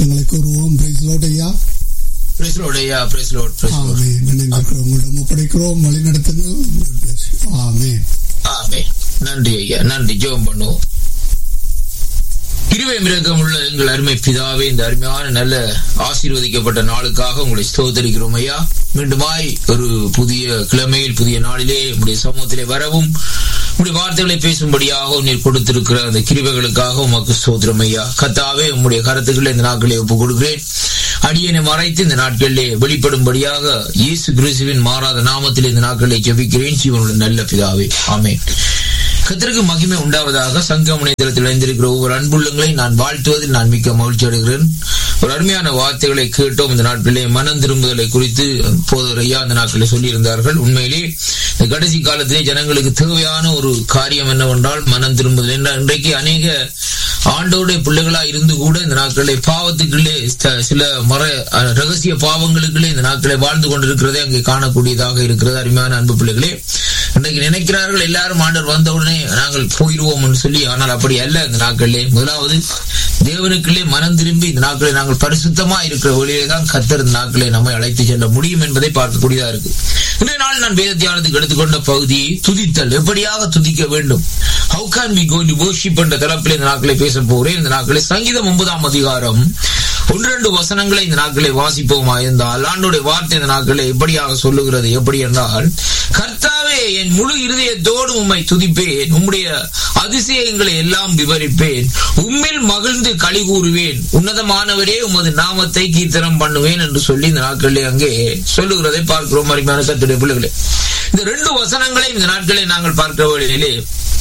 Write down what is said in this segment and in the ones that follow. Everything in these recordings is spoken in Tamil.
வணக்கங்களை கூறுவோம் பிரைஸ் லோட் ஐயா Praise Lord, ஐயா praise Lord, praise Lord. Amen நினைந்திருக்கிறோம் உங்களிடம் ஒப்படைக்கிறோம் வழி நடத்துங்கள் ஆமென் ஆமென். நன்றி ஐயா நன்றி ஜெபம் பண்ணுவோம் இருவை மிரக்கம் உள்ள எங்கள் அருமை பிதாவே இந்த அருமையான நல்ல ஆசீர்வதிக்கப்பட்ட நாளுக்காக உங்களை ஸ்தோத்தரிக்கிறோம் ஐயா மீண்டுமாய் ஒரு புதிய கிழமையில் புதிய நாளிலே உங்களுடைய சமூகத்திலே வரவும் உங்களுடைய வார்த்தைகளை பேசும்படியாக நீர் கொடுத்திருக்கிற அந்த கிருவைகளுக்காக உமக்கு ஸ்தோத்திரம் ஐயா கத்தாவே உங்களுடைய கருத்துக்களை இந்த நாட்களை ஒப்புக் கொடுக்கிறேன் அடியனை மறைத்து இந்த நாட்களிலே வெளிப்படும்படியாக இயேசு கிறிஸ்துவின் மாறாத நாமத்தில் இந்த நாட்களை ஜெபிக்கிறேன் ஜீவனுடைய நல்ல பிதாவே ஆமென் கத்திற்கு மகிமை உண்டாவதாக சங்கம் இணையதளத்தில் இணைந்திருக்கிற ஒவ்வொரு அன்புள்ளங்களை நான் வாழ்த்துவதில் நான் மிக்க மகிழ்ச்சி அடைகிறேன் ஒரு அருமையான வார்த்தைகளை கேட்டோம் இந்த நாட்களிலே மனம் திரும்புதலை குறித்து போதர் ஐயா இந்த நாட்களிலே சொல்லியிருந்தார்கள் உண்மையிலே இந்த கடைசி காலத்திலே ஜனங்களுக்கு தேவையான ஒரு காரியம் என்னவென்றால் மனம் திரும்புதல் என்ற இன்றைக்கு அநேக ஆண்டோடைய பிள்ளைகளா இருந்து கூட இந்த நாட்களை பாவத்துக்குள்ளே த- சில மர அஹ், ரகசிய பாவங்களுக்குள்ளே இந்த நாட்களை வாழ்ந்து கொண்டிருக்கிறதே அங்கே காணக்கூடியதாக இருக்கிறது அருமையான அன்பு பிள்ளைகளே இன்றைக்கு நினைக்கிறார்கள் எல்லாரும் ஆண்டவர் வந்தவுடனே நாங்கள் போயிடுவோம் என்று சொல்லி ஆனால் அப்படி அல்ல இந்த நாட்களிலே முதலாவது தேவனுக்குள்ளே மனம் திரும்பி இந்த நாட்களை நாங்கள் பரிசுத்தமா இருக்கிற வழியிலே தான் கத்தர் இந்த நாட்களை நம்மை அழைத்து செல்ல முடியும் என்பதை பார்க்கக்கூடியதா இருக்கு இன்றைய நாள் நான் வேத தியானத்துக்கு எடுத்துக்கொண்ட பகுதி துதித்தல் எப்படியாக துதிக்க வேண்டும் how can we go in worship என்ற தரப்பில் இந்த நாட்களை பேச போகிறேன் இந்த நாட்களை சங்கீதம் ஒன்பதாம் அதிகாரம் ஒன்று வசனங்களை இந்த நாட்களை வாசிப்போமா இருந்தால் ஆண்டுடைய வார்த்தை இந்த நாட்களை எப்படியாக சொல்லுகிறது எப்படி என்றால் கர்த்தாவே என் முழு இருதயத்தோடு உம்மை துதிப்பேன் உம்முடைய அதிசயங்களை எல்லாம் விவரிப்பேன் உம்மில் மகிழ்ந்து களி கூறுவேன் உன்னதமானவரே உமது நாமத்தை கீர்த்தனம் பண்ணுவேன் என்று சொல்லி இந்த நாட்களிலே அங்கே சொல்லுகிறதை பார்க்கிறோம் அருமையான கத்துடைய பிள்ளைகளே இந்த ரெண்டு வசனங்களையும் இந்த நாட்களை நாங்கள் பார்க்கிற வழியிலே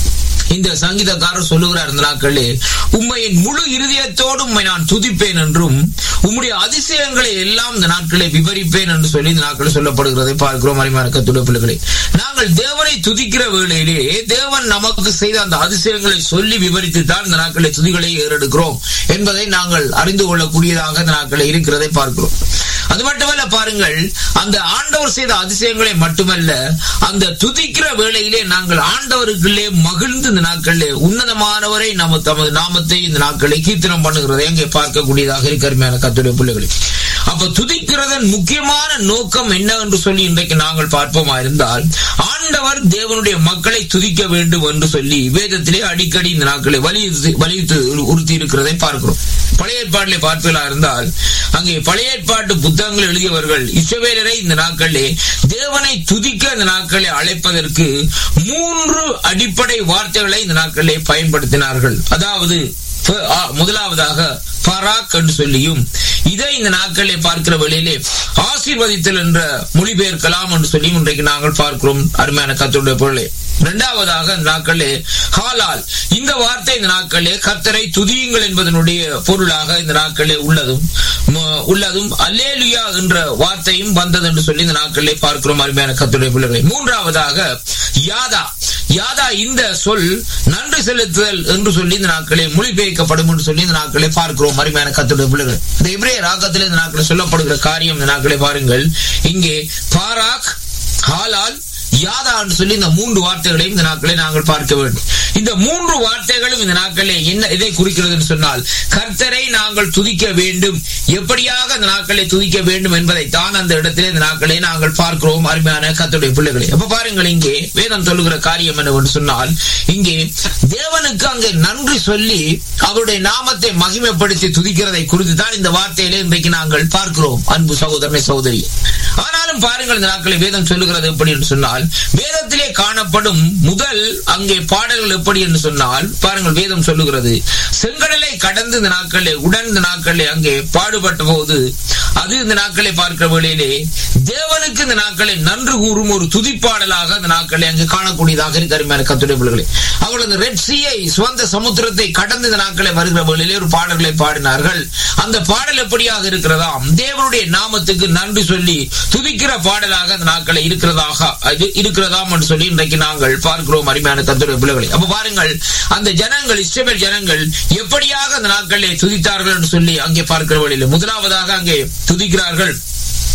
இந்த சங்கீதக்காரர் சொல்லுகிறார் இந்த நாட்களே உம்மையின் முழு இருதயத்தோடு உம்மை நான் துதிப்பேன் என்றும் உம்முடைய அதிசயங்களை எல்லாம் இந்த நாட்களை விவரிப்பேன் என்று சொல்லி இந்த நாட்களில் சொல்லப்படுகிறதை பார்க்கிறோம் அருமையான கத்துடைய பிள்ளைகளே நாங்கள் தேவனை துதிக்கிற வேளையிலே தேவன் நமக்கு செய்த அந்த அதிசயங்களை சொல்லி விவரித்து தான் இந்த நாட்களை துதிகளை ஏறெடுக்கிறோம் என்பதை நாங்கள் அறிந்து கொள்ளக்கூடியதாக இந்த நாட்களை இருக்கிறதை பார்க்கிறோம் அது மட்டுமல்ல பாருங்கள் அந்த ஆண்டவர் செய்த அதிசயங்களை மட்டுமல்ல அந்த துதிக்கிற வேளையிலே நாங்கள் ஆண்டவருக்குள்ளே மகிழ்ந்து இந்த நாட்களிலே உன்னதமானவரை நம்ம தமது நாமத்தை இந்த நாட்களை கீர்த்தனம் பண்ணுகிறதை அங்கே பார்க்கக்கூடியதாக இருக்கு அருமையான கத்துடைய பிள்ளைகளை அப்ப துதிக்கிறதன் முக்கியமான நோக்கம் என்ன என்று சொல்லி இன்றைக்கு நாங்கள் பார்ப்போமா இருந்தால் ஆண்டவர் தேவனுடைய மக்களை துதிக்க வேண்டும் என்று சொல்லி வேதத்திலே அடிக்கடி இந்த நாட்களை வலியுறுத்தி வலியுறுத்தி உறுத்தி இருக்கிறதை பார்க்கிறோம் பழைய ஏற்பாட்டிலே பார்ப்பீர்களா இருந்தால் அங்கே பழைய ஏற்பாட்டு புத்தகங்கள் எழுதியவர்கள் இஸ்ரவேலரை இந்த நாட்களிலே தேவனை துதிக்க இந்த நாட்களை அழைப்பதற்கு மூன்று அடிப்படை வார்த்தைகளை இந்த நாட்களிலே பயன்படுத்தினார்கள் அதாவது ப- ஆ, முதலாவதாக பராக் என்று சொல்லியும் இதை இந்த நாட்களிலே பார்க்கிற வேளையிலே ஆசீர்வதித்தல் என்ற மொழிபெயர்க்கலாம் என்று சொல்லியும் இன்றைக்கு நாங்கள் பார்க்கிறோம் அருமையான கத்தருடைய பொருளை இரண்டாவதாக இந்த நாட்களே ஹாலால் இந்த வார்த்தை இந்த நாட்களே கர்த்தரை துதியுங்கள் என்பதனுடைய பொருளாக இந்த நாட்களே உள்ளதும் ம- உள்ளதும் அல்லேலுயா என்ற வார்த்தையும் வந்தது என்று சொல்லி இந்த நாட்களே பார்க்கிறோம் அருமையான கர்த்தருடைய பிள்ளைகளை மூன்றாவதாக யாதா யாதா இந்த சொல் நன்றி செலுத்துதல் என்று சொல்லி இந்த நாட்களே மொழிபெயர்க்கப்படும் என்று சொல்லி இந்த நாட்களே பார்க்கிறோம் அருமையான கத்துடைய பிள்ளைகள் இந்த இப்ரே ராகத்தில் இந்த நாட்களில் சொல்லப்படுகிற காரியம் இந்த நாட்களை பாருங்கள் இங்கே பாராக் ஹாலால் யாதா என்று சொல்லி இந்த மூன்று வார்த்தைகளையும் இந்த நாட்களை நாங்கள் பார்க்க வேண்டும் இந்த மூன்று வார்த்தைகளும் இந்த நாட்களே என்ன இதை குறிக்கிறது என்று சொன்னால் கர்த்தரை நாங்கள் துதிக்க வேண்டும் எப்படியாக அந்த நாட்களை துதிக்க வேண்டும் என்பதை தான் அந்த இடத்திலே இந்த நாட்களை நாங்கள் பார்க்கிறோம் அருமையான கர்த்தருடைய பிள்ளைகளை அப்ப பாருங்கள் இங்கே வேதம் சொல்லுகிற காரியம் என்னவென்று சொன்னால் இங்கே தேவனுக்கு அங்கே நன்றி சொல்லி அவருடைய நாமத்தை மகிமைப்படுத்தி துதிக்கிறதை குறித்து தான் இந்த வார்த்தையிலே இன்றைக்கு நாங்கள் பார்க்கிறோம் அன்பு சகோதரனை சகோதரி ஆனாலும் பாருங்கள் இந்த நாட்களை வேதம் சொல்லுகிறது எப்படி என்று சொன்னால் வேதத்திலே காணப்படும் முதல் அங்கே பாடல்கள் எப்படி என்று சொன்னால் பாருங்கள் வேதம் சொல்லுகிறது செங்கடலை கடந்து இந்த நாட்களே உடன் இந்த நாட்களே அங்கே பாடுபட்ட போது அது இந்த நாட்களை பார்க்கிற வேளையிலே தேவனுக்கு இந்த நாட்களை நன்று கூறும் ஒரு துதிப்பாடலாக அந்த நாட்களை அங்கே காணக்கூடியதாக இருக்கு அருமையான கத்துடைய பிள்ளைகளே அவர்கள் அந்த ரெட் சீயை சுவந்த சமுத்திரத்தை கடந்து இந்த நாட்களை வருகிற வேளையிலே ஒரு பாடல்களை பாடினார்கள் அந்த பாடல் எப்படியாக இருக்கிறதாம் தேவனுடைய நாமத்துக்கு நன்றி சொல்லி துதிக்கிற பாடலாக அந்த நாட்களை இருக்கிறதாக அது இருக்கிறதாம் என்று சொல்லி இன்றைக்கு நாங்கள் பார்க்கிறோம் அருமையான கத்துடைய பிள்ளைகளை அப்ப பாருங்கள் அந்த ஜனங்கள் இஸ்ரவேல் ஜனங்கள் எப்படியாக அந்த நாட்களிலே துதித்தார்கள் என்று சொல்லி அங்கே பார்க்கிற வழியில் முதலாவதாக அங்கே துதிக்கிறார்கள்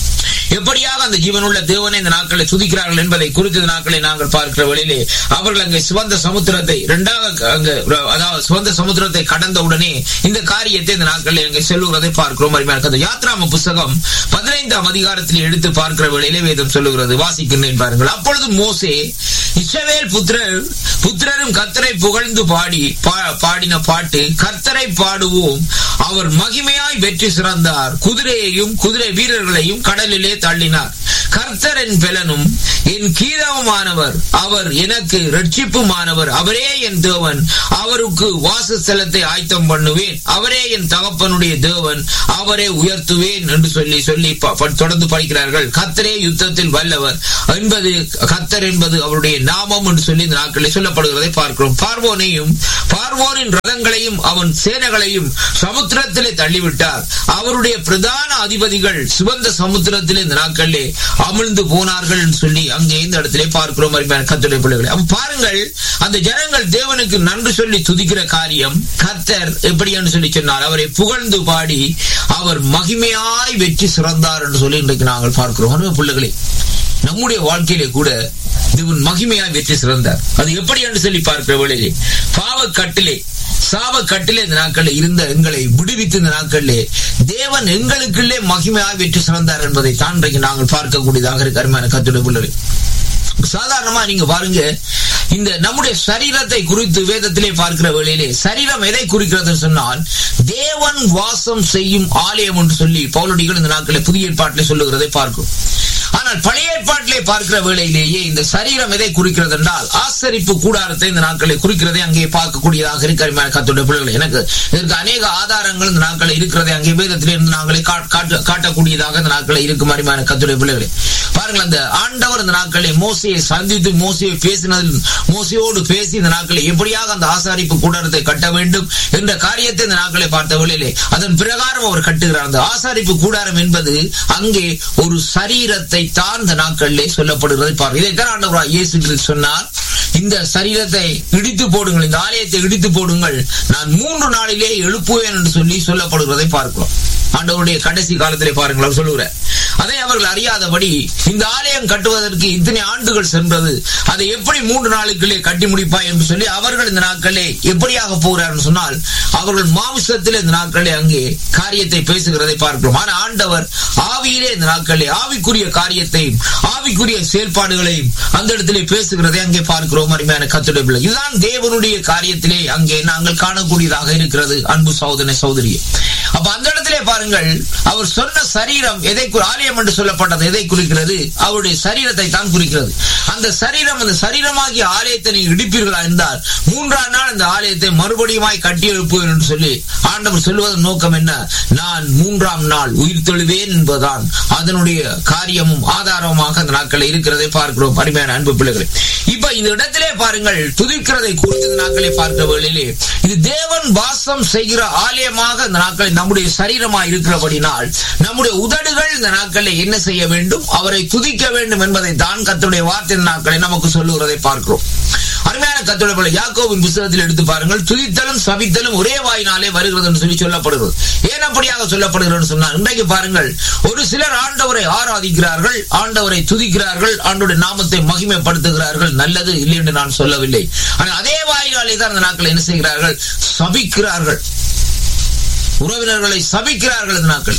எப்படியாக அந்த ஜீவனுள்ள தேவனை இந்த நாட்களை துதிக்கிறார்கள் என்பதை குறித்த நாட்களை நாங்கள் பார்க்கிற வழியிலே அவர்கள் அங்கே சிவந்த சமுத்திரத்தை இரண்டாக அங்க அதாவது சிவந்த சமுத்திரத்தை கடந்த உடனே இந்த காரியத்தை இந்த நாட்களில் அங்கே செல்லுகிறதை பார்க்கிறோம் அருமையான கதை யாத்ராம புஸ்தகம் பதினைந்தாம் அதிகாரத்தில் எடுத்து பார்க்கிற வேளையிலே வேதம் சொல்லுகிறது வாசிக்கின்றேன் பாருங்கள் அப்பொழுது மோசே இஸ்ரவேல் புத்திரர் புத்திரரும் கர்த்தரை புகழ்ந்து பாடி பாடின பாட்டு கர்த்தரை பாடுவோம் அவர் மகிமையாய் வெற்றி சிறந்தார் குதிரையையும் குதிரை வீரர்களையும் கடலிலே தள்ளினார் கர்த்தர் என் பெலனும் என் கீதவுமானவர் அவர் எனக்கு ரட்சிப்புமானவர் அவரே என் தேவன் அவருக்கு வாசஸ்தலத்தை ஆயத்தம் பண்ணுவேன் அவரே என் தகப்பனுடைய தேவன் அவரே உயர்த்துவேன் என்று சொல்லி சொல்லி தொடர்ந்து படிக்கிறார்கள் கத்தரே யுத்தத்தில் வல்லவர் என்பது கத்தர் என்பது அவருடைய நாமம் என்று சொல்லி இந்த நாட்களில் சொல்லப்படுகிறதை பார்க்கிறோம் பார்வோனையும் பார்வோனின் ரதங்களையும் அவன் சேனைகளையும் சமுத்திரத்திலே தள்ளிவிட்டார் அவருடைய பிரதான அதிபதிகள் சிவந்த சமுத்திரத்திலே இந்த நாட்களிலே அமிழ்ந்து போனார்கள் என்று சொல்லி அங்கே இந்த இடத்திலே பார்க்கிறோம் அருமையான கத்துடைய பிள்ளைகளை அப்ப பாருங்கள் அந்த ஜனங்கள் தேவனுக்கு நன்றி சொல்லி துதிக்கிற காரியம் கத்தர் எப்படி என்று சொல்லி சொன்னார் அவரை புகழ்ந்து பாடி அவர் மகிமையாய் வெற்றி சிறந்தார் என்று சொல்லி இன்றைக்கு நாங்கள் பார்க்கிறோம் பிள்ளைகளே நம்முடைய வாழ்க்கையிலே கூட தேவன் மகிமையாய் வெற்றி சிறந்தார் அது எப்படி என்று சொல்லி பார்க்கிற வேளையிலே பாவ கட்டிலே சாவ கட்டிலே இந்த நாட்களில் இருந்த எங்களை விடுவித்து இந்த நாட்களிலே தேவன் எங்களுக்குள்ளே மகிமையாய் வெற்றி சிறந்தார் என்பதை தான் நாங்கள் பார்க்கக்கூடியதாக இருக்கு அருமையான கத்துடைய பிள்ளை சாதாரணமா நீங்க பாருங்க இந்த நம்முடைய சரீரத்தை குறித்து வேதத்திலே பார்க்கிற வேளையிலே சரீரம் எதை குறிக்கிறது சொன்னால் தேவன் வாசம் செய்யும் ஆலயம் என்று சொல்லி பௌலடிகள் இந்த நாட்களில் புதிய ஏற்பாட்டிலே சொல்லுகிறதை பார்க்கும் ஆனால் பழைய ஏற்பாட்டிலே பார்க்கிற வேளையிலேயே இந்த சரீரம் எதை குறிக்கிறது என்றால் ஆசரிப்பு கூடாரத்தை இந்த நாட்களை குறிக்கிறதை அங்கே பார்க்கக்கூடியதாக இருக்கிற கத்துடைய பிள்ளைகள் எனக்கு இதற்கு அநேக ஆதாரங்கள் இந்த நாட்களை இருக்கிறதை அங்கே வேதத்திலே இருந்து நாங்களே காட்டக்கூடியதாக இந்த நாட்களை இருக்கும் அருமையான கத்துடைய பிள்ளைகளை பாருங்கள் அந்த ஆண்டவர் இந்த நாட்களை மோசையை சந்தித்து மோசையை பேசினதில் மோசையோடு பேசி இந்த நாட்களை எப்படியாக அந்த ஆசாரிப்பு கூடாரத்தை கட்ட வேண்டும் என்ற காரியத்தை இந்த நாட்களை பார்த்த வேளையிலே அதன் பிரகாரம் அவர் கட்டுகிறார் அந்த ஆசாரிப்பு கூடாரம் என்பது அங்கே ஒரு சரீரத்தை தான் இந்த நாட்களிலே சொல்லப்படுகிறது பாருங்கள் இதைத்தான் ஆண்டவராக இயேசு சொன்னார் இந்த சரீரத்தை இடித்து போடுங்கள் இந்த ஆலயத்தை இடித்து போடுங்கள் நான் மூன்று நாளிலே எழுப்புவேன் என்று சொல்லி சொல்லப்படுகிறதை பார்க்கிறோம் ஆண்டவருடைய கடைசி காலத்திலே பாருங்கள் அவர் சொல்லுகிறார் அதை அவர்கள் அறியாதபடி இந்த ஆலயம் கட்டுவதற்கு இத்தனை ஆண்டுகள் சென்றது அதை எப்படி மூன்று நாளுக்குள்ளே கட்டி முடிப்பாய் என்று சொல்லி அவர்கள் இந்த நாட்களே எப்படியாக போகிறார்கள் சொன்னால் அவர்கள் மாமிசத்தில் இந்த நாட்களே அங்கே காரியத்தை பேசுகிறதை பார்க்கிறோம் ஆனால் ஆண்டவர் ஆவியிலே இந்த நாட்களே ஆவிக்குரிய காரியத்தையும் ஆவிக்குரிய செயல்பாடுகளையும் அந்த இடத்திலே பேசுகிறதை அங்கே பார்க்கிறோம் அருமையான கத்துடைய பிள்ளை இதுதான் தேவனுடைய காரியத்திலே அங்கே நாங்கள் காணக்கூடியதாக இருக்கிறது அன்பு சகோதர சௌதரியே அப்ப அந்த இடத்திலே பாருங்கள் அவர் சொன்ன சரீரம் எதை ஆலயம் என்று சொல்லப்பட்டது எதை குறிக்கிறது அவருடைய சரீரத்தை தான் குறிக்கிறது அந்த சரீரம் அந்த சரீரமாகிய ஆலயத்தை நீ இடிப்பீர்களா இருந்தால் மூன்றாம் நாள் அந்த ஆலயத்தை மறுபடியுமாய் கட்டி எழுப்புவேன் என்று சொல்லி ஆண்டவர் சொல்வதன் நோக்கம் என்ன நான் மூன்றாம் நாள் உயிர் தெழுவேன் என்பதுதான் அதனுடைய காரியமும் ஆதாரமாக அந்த நாட்களில் இருக்கிறதை பார்க்கிறோம் அருமையான அன்பு பிள்ளைகளை இப்ப இந்த இடத்திலே பாருங்கள் துதிக்கிறதை குறித்து இந்த நாட்களை பார்க்கிற வேளையிலே இது தேவன் வாசம் செய்கிற ஆலயமாக இந்த நாட்களில் நம்முடைய சரீரமாக இருக்கிறபடினால் நம்முடைய உதடுகள் இந்த நாட்களில் என்ன செய்ய வேண்டும் அவரை துதிக்க வேண்டும் என்பதை தான் கத்துடைய வார்த்தை நாட்களை நமக்கு சொல்லுகிறதை பார்க்கிறோம் அருமையான கத்துடைய யாக்கோவின் புத்தகத்தில் எடுத்து பாருங்கள் துதித்தலும் சபித்தலும் ஒரே வாயினாலே வருகிறது என்று சொல்லி சொல்லப்படுகிறது ஏன் அப்படியாக சொல்லப்படுகிறது சொன்னால் இன்றைக்கு பாருங்கள் ஒரு சிலர் ஆண்டவரை ஆராதிக்கிறார்கள் ஆண்டவரை துதிக்கிறார்கள் ஆண்டோடைய நாமத்தை மகிமைப்படுத்துகிறார்கள் நல்லது இல்லை என்று நான் சொல்லவில்லை ஆனால் அதே வாயினாலே தான் அந்த நாட்கள் என்ன செய்கிறார்கள் சபிக்கிறார்கள் உறவினர்களை சபிக்கிறார்கள் இந்த நாட்கள்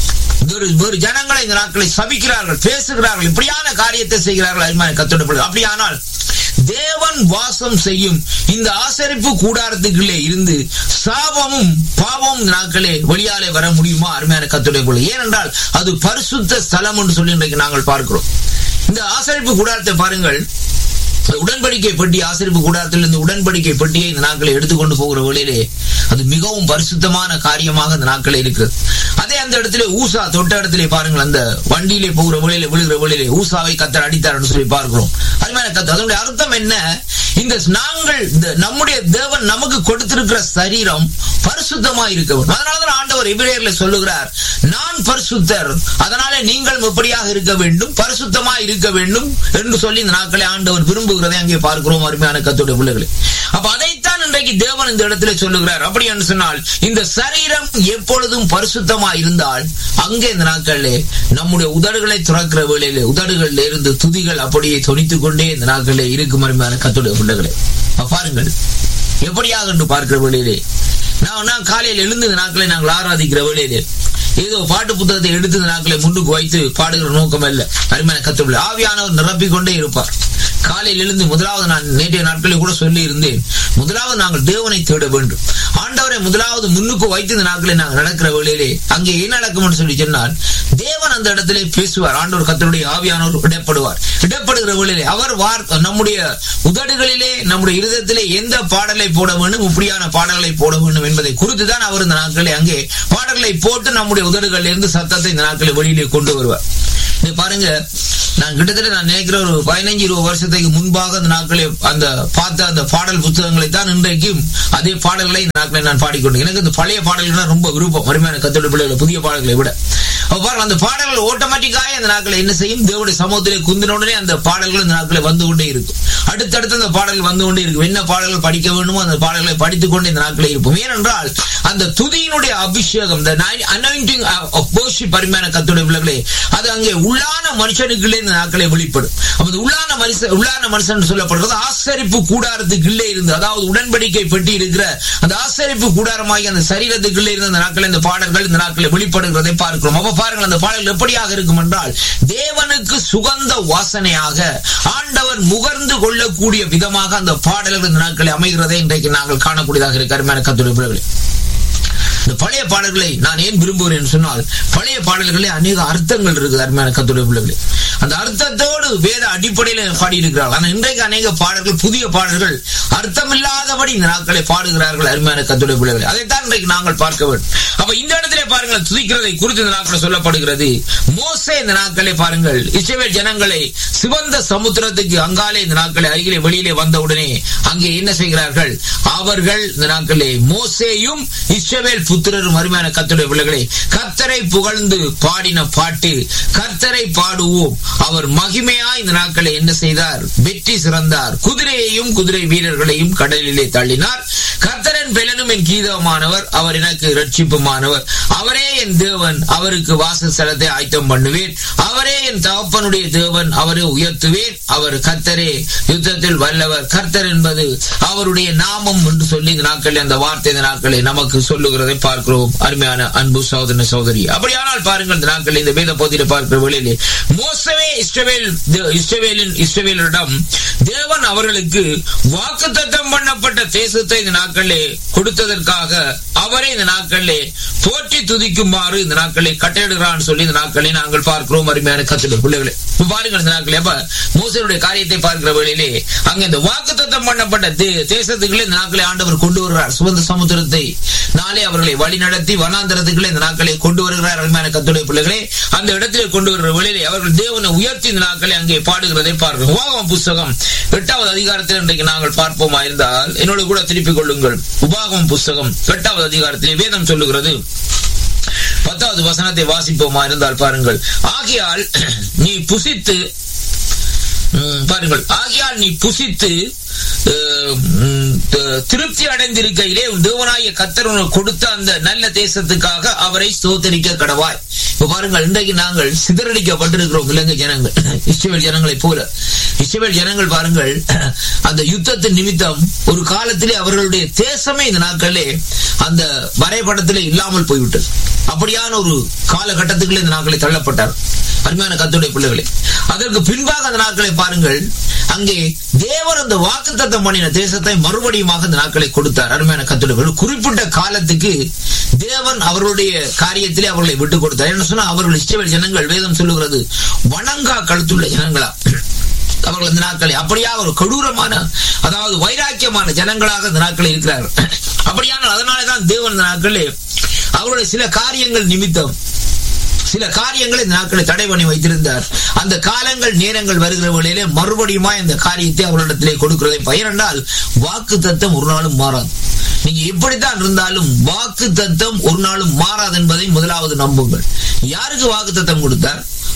வேறு ஜனங்களை இந்த நாட்களை சபிக்கிறார்கள் பேசுகிறார்கள் இப்படியான காரியத்தை செய்கிறார்கள் அருமையான கத்தோடு அப்படியானால் தேவன் வாசம் செய்யும் இந்த ஆசரிப்பு கூடாரத்துக்குள்ளே இருந்து சாபமும் பாவமும் நாட்களே வெளியாலே வர முடியுமா அருமையான கத்துடைய போல ஏனென்றால் அது பரிசுத்த ஸ்தலம் என்று சொல்லி இன்றைக்கு நாங்கள் பார்க்கிறோம் இந்த ஆசரிப்பு கூடாரத்தை பாருங்கள் உடன்படிக்கை பெட்டி ஆசிரிப்பு கூடாரத்தில் இந்த உடன்படிக்கை பெட்டியை இந்த நாட்களை எடுத்துக்கொண்டு போகிற வழியிலே அது மிகவும் பரிசுத்தமான காரியமாக அந்த நாட்களே இருக்கிறது அதே அந்த இடத்துல ஊசா தொட்ட இடத்திலே பாருங்கள் அந்த வண்டியிலே போகிற வழியில விழுகிற வழியிலே ஊசாவை கத்தர் அடித்தார் சொல்லி பார்க்கிறோம் அதுமாதிரி கத்தர் அதனுடைய அர்த்தம் என்ன இந்த நாங்கள் இந்த நம்முடைய தேவன் நமக்கு கொடுத்திருக்கிற சரீரம் பரிசுத்தமா இருக்க வேண்டும் அதனாலதான் ஆண்டவர் எபிரேயர்ல சொல்லுகிறார் நான் பரிசுத்தர் அதனாலே நீங்கள் எப்படியாக இருக்க வேண்டும் பரிசுத்தமா இருக்க வேண்டும் என்று சொல்லி இந்த நாட்களை ஆண்டவர் விரும்புகிறதை அங்கே பார்க்கிறோம் அருமையான கத்தோடைய பிள்ளைகளை அப்ப அதைத்தான் இன்றைக்கு இன்றைக்கு தேவன் இந்த இடத்துல சொல்லுகிறார் அப்படி என்று சொன்னால் இந்த சரீரம் எப்பொழுதும் பரிசுத்தமா இருந்தால் அங்கே இந்த நாட்களிலே நம்முடைய உதடுகளை துறக்கிற வேளையிலே உதடுகளில் இருந்து துதிகள் அப்படியே தொனித்துக் கொண்டே இந்த நாட்களிலே இருக்கும் அருமையான கத்துடைய பிள்ளைகளை அப்ப பாருங்கள் எப்படியாக என்று பார்க்கிற வேளையிலே நான் நான் காலையில் எழுந்த நாட்களை நாங்கள் ஆராதிக்கிற வேளையிலே ஏதோ பாட்டு புத்தகத்தை எடுத்து இந்த நாட்களை முன்னுக்கு வைத்து பாடுகிற நோக்கம் அல்ல அருமையான கத்துள்ள ஆவியானவர் நிரப்பிக் கொண்டே இருப்பார் காலையில் எழுந்து முதலாவது நான் நேற்றைய நாட்களில் கூட சொல்லி இருந்தேன் முதலாவது நாங்கள் தேவனை தேட வேண்டும் ஆண்டவரை முதலாவது முன்னுக்கு வைத்து இந்த நாட்களை நாங்கள் நடக்கிற வேளையிலே அங்கே என்ன நடக்கும் சொல்லி சொன்னால் தேவன் அந்த இடத்திலே பேசுவார் ஆண்டவர் கத்தருடைய ஆவியானவர் இடப்படுவார் இடப்படுகிற வேளையிலே அவர் வார் நம்முடைய உதடுகளிலே நம்முடைய இருதயத்திலே எந்த பாடலை போட வேண்டும் இப்படியான பாடல்களை போட வேண்டும் என்பதை குறித்து தான் அவர் இந்த நாட்களை அங்கே பாடல்களை போட்டு நம்முடைய உதடுகளில் இருந்து சத்தத்தை இந்த நாட்களை வெளியிலே கொண்டு வருவார் நீ பாருங்க நான் கிட்டத்தட்ட நான் நினைக்கிற ஒரு பதினைஞ்சு இருபது வருஷத்துக்கு முன்பாக அந்த நாட்களை அந்த பார்த்த அந்த பாடல் புத்தகங்களை தான் இன்றைக்கும் அதே பாடல்களை இந்த நாட்களை நான் பாடிக்கொண்டேன் எனக்கு இந்த பழைய பாடல்கள் ரொம்ப விருப்பம் அருமையான கத்தோட பிள்ளைகளை புதிய பாடல்களை விட பாருங்க அந்த பாடல்கள் ஆட்டோமேட்டிக்காக அந்த நாட்களை என்ன செய்யும் தேவடைய சமூகத்திலே குந்தின உடனே அந்த பாடல்கள் இந்த நாட்களை வந்து கொண்டே இருக்கும் அடுத்தடுத்து அந்த பாடல்கள் வந்து கொண்டே இருக்கும் என்ன பாடல்கள் படிக்க வேண்டுமோ அந்த பாடல்களை படித்துக் கொண்டே இந்த நாட்களை இருப்போம் ஏனென்றால் அந்த துதியினுடைய அபிஷேகம் அனாயிண்டிங் பரிமையான கத்துடைய பிள்ளைகளே அது அங்கே உள்ளான மனுஷனுக்குள்ளே இந்த நாட்களை வெளிப்படும் அப்ப உள்ளான மனுஷன் உள்ளான மனுஷன் சொல்லப்படுறது ஆசரிப்பு கூடாரத்துக்குள்ளே இருந்து அதாவது உடன்படிக்கை பெட்டி இருக்கிற அந்த ஆசரிப்பு கூடாரமாகி அந்த சரீரத்துக்குள்ளே இருந்த அந்த நாட்கள் இந்த பாடல்கள் இந்த நாட்களை வெளிப்படுகிறதை பார்க்கிறோம் அப்ப பாருங்கள் அந்த பாடல்கள் எப்படியாக இருக்கும் என்றால் தேவனுக்கு சுகந்த வாசனையாக ஆண்டவர் முகர்ந்து கொள்ளக்கூடிய விதமாக அந்த பாடல்கள் இந்த நாட்களை அமைகிறதை இன்றைக்கு நாங்கள் காணக்கூடியதாக இருக்கு அருமையான கத்துடைய பிள்ளைகளே இந்த பழைய பாடல்களை நான் ஏன் விரும்புகிறேன் சொன்னால் பழைய பாடல்களே அநேக அர்த்தங்கள் இருக்குது அருமையான கத்துடைய பிள்ளைகளே அந்த அர்த்தத்தோடு வேத அடிப்படையில் பாடியிருக்கிறார்கள் ஆனால் இன்றைக்கு அநேக பாடல்கள் புதிய பாடல்கள் அர்த்தமில்லாதபடி இந்த நாட்களை பாடுகிறார்கள் அருமையான கத்துடைய பிள்ளைகளை அதைத்தான் இன்றைக்கு நாங்கள் பார்க்க வேண்டும் அப்ப இந்த இடத்திலே பாருங்கள் துதிக்கிறதை குறித்து இந்த நாட்கள் சொல்லப்படுகிறது மோசே இந்த நாட்களை பாருங்கள் இஸ்ரவேல் ஜனங்களை சிவந்த சமுத்திரத்துக்கு அங்காலே இந்த நாட்களை அருகிலே வெளியிலே வந்தவுடனே அங்கே என்ன செய்கிறார்கள் அவர்கள் இந்த நாட்களே மோசேயும் இஸ்ரவேல் புத்திரரும் அருமையான கத்துடைய பிள்ளைகளை கர்த்தரை புகழ்ந்து பாடின பாட்டு கர்த்தரை பாடுவோம் அவர் மகிமையா இந்த நாட்களை என்ன செய்தார் வெற்றி சிறந்தார் குதிரையையும் குதிரை வீரர்களையும் கடலிலே தள்ளினார் கர்த்தரன் பெலனும் என் கீதமானவர் அவர் எனக்கு ரட்சிப்புமானவர் அவரே என் தேவன் அவருக்கு வாசஸ்தலத்தை ஆயத்தம் பண்ணுவேன் அவரே என் தகப்பனுடைய தேவன் அவரை உயர்த்துவேன் அவர் கர்த்தரே யுத்தத்தில் வல்லவர் கர்த்தர் என்பது அவருடைய நாமம் என்று சொல்லி இந்த நாட்களில் அந்த வார்த்தை இந்த நாட்களை நமக்கு சொல்லுகிறதை பார்க்கிறோம் அருமையான அன்பு சகோதர சகோதரி அப்படியானால் பாருங்கள் இந்த நாட்களில் இந்த வேத போதியில பார்க்கிற வேளையிலே மோசவே இஸ்ரவேல் இஸ்ரவேலின் இஸ்ரவேலிடம் தேவன் அவர்களுக்கு வாக்கு தத்தம் பண்ணப்பட்ட தேசத்தை இந்த நாட்களிலே கொடுத்ததற்காக அவரே இந்த நாட்களிலே போற்றி துதிக்குமாறு இந்த நாட்களை கட்டளிடுகிறான் சொல்லி இந்த நாட்களை நாங்கள் பார்க்கிறோம் அருமையான கத்துடைய பிள்ளைகளை பாருங்கள் இந்த நாட்களே அப்ப மோசனுடைய காரியத்தை பார்க்கிற வேளையிலே அங்க இந்த வாக்கு தத்தம் பண்ணப்பட்ட தேசத்துக்குள்ளே இந்த நாட்களை ஆண்டவர் கொண்டு வருகிறார் சுதந்திர சமுத்திரத்தை நாளே அவர்களை வழி நடத்தி வனாந்தரத்துக்குள்ளே இந்த நாட்களை கொண்டு வருகிறார் அருமையான கத்துடைய பிள்ளைகளே அந்த இடத்திலே கொண்டு வருகிற வேளையிலே அவர்கள் தேவனை உயர்த்தி இந்த நாட்களை அங்கே பாடுகிறதை பார்க்கிறோம் உபாகம் புஸ்தகம் எட்டாவது அதிகாரத்தில் இன்றைக்கு நாங்கள் பார்ப்போமா இருந்தால் என்னோடு கூட திருப்பிக் கொள்ளுங்கள் உபாகம் புஸ்தகம் எட்டாவது அதிகாரத்திலே வேதம் சொல்லுகிறது பத்தாவது வசனத்தை வாசிப்போமா இருந்தால் பாருங்கள் ஆகையால் நீ புசித்து பாருங்கள் ஆகையால் நீ புசித்து திருப்தி அடைந்திருக்கையிலே தேவனாய கத்தர் கொடுத்த அந்த நல்ல தேசத்துக்காக அவரை சோதரிக்க கடவாய் இப்ப பாருங்கள் இன்றைக்கு நாங்கள் சிதறடிக்கப்பட்டிருக்கிறோம் இலங்கை ஜனங்கள் இஸ்ரேல் ஜனங்களை போல இஸ்ரேல் ஜனங்கள் பாருங்கள் அந்த யுத்தத்தின் நிமித்தம் ஒரு காலத்திலே அவர்களுடைய தேசமே இந்த நாட்களே அந்த வரைபடத்திலே இல்லாமல் போய்விட்டது அப்படியான ஒரு காலகட்டத்துக்குள்ளே இந்த நாட்களை தள்ளப்பட்டார் அருமையான கத்துடைய பிள்ளைகளே அதற்கு பின்பாக அந்த நாட்களை பாருங்கள் அங்கே தேவர் அந்த வாக்கு தத்தம் பண்ணின தேசத்தை மறுபடியுமாக இந்த நாட்களை கொடுத்தார் அருமையான கத்துடைய குறிப்பிட்ட காலத்துக்கு தேவன் அவர்களுடைய காரியத்திலே அவர்களை விட்டுக் கொடுத்தார் என்ன சொன்னா அவர்கள் இஷ்டவேல் ஜனங்கள் வேதம் சொல்லுகிறது வணங்கா கழுத்துள்ள ஜனங்களா அவர்கள் இந்த நாட்களை அப்படியா ஒரு கொடூரமான அதாவது வைராக்கியமான ஜனங்களாக இந்த நாட்களில் இருக்கிறார்கள் அப்படியானால் அதனாலதான் தேவன் இந்த நாட்களில் அவருடைய சில காரியங்கள் நிமித்தம் சில காரியங்களை இந்த நாட்களை தடை பண்ணி வைத்திருந்தார் அந்த காலங்கள் நேரங்கள் வருகிற வழியிலே மறுபடியுமா இந்த காரியத்தை அவர்களிடத்திலே கொடுக்கிறதை பயனென்றால் வாக்கு தத்தம் ஒரு நாளும் மாறாது நீங்க எப்படித்தான் இருந்தாலும் வாக்கு தத்தம் ஒரு நாளும் மாறாது என்பதை முதலாவது நம்புங்கள் யாருக்கு வாக்கு தத்தம் கொடுத்தார்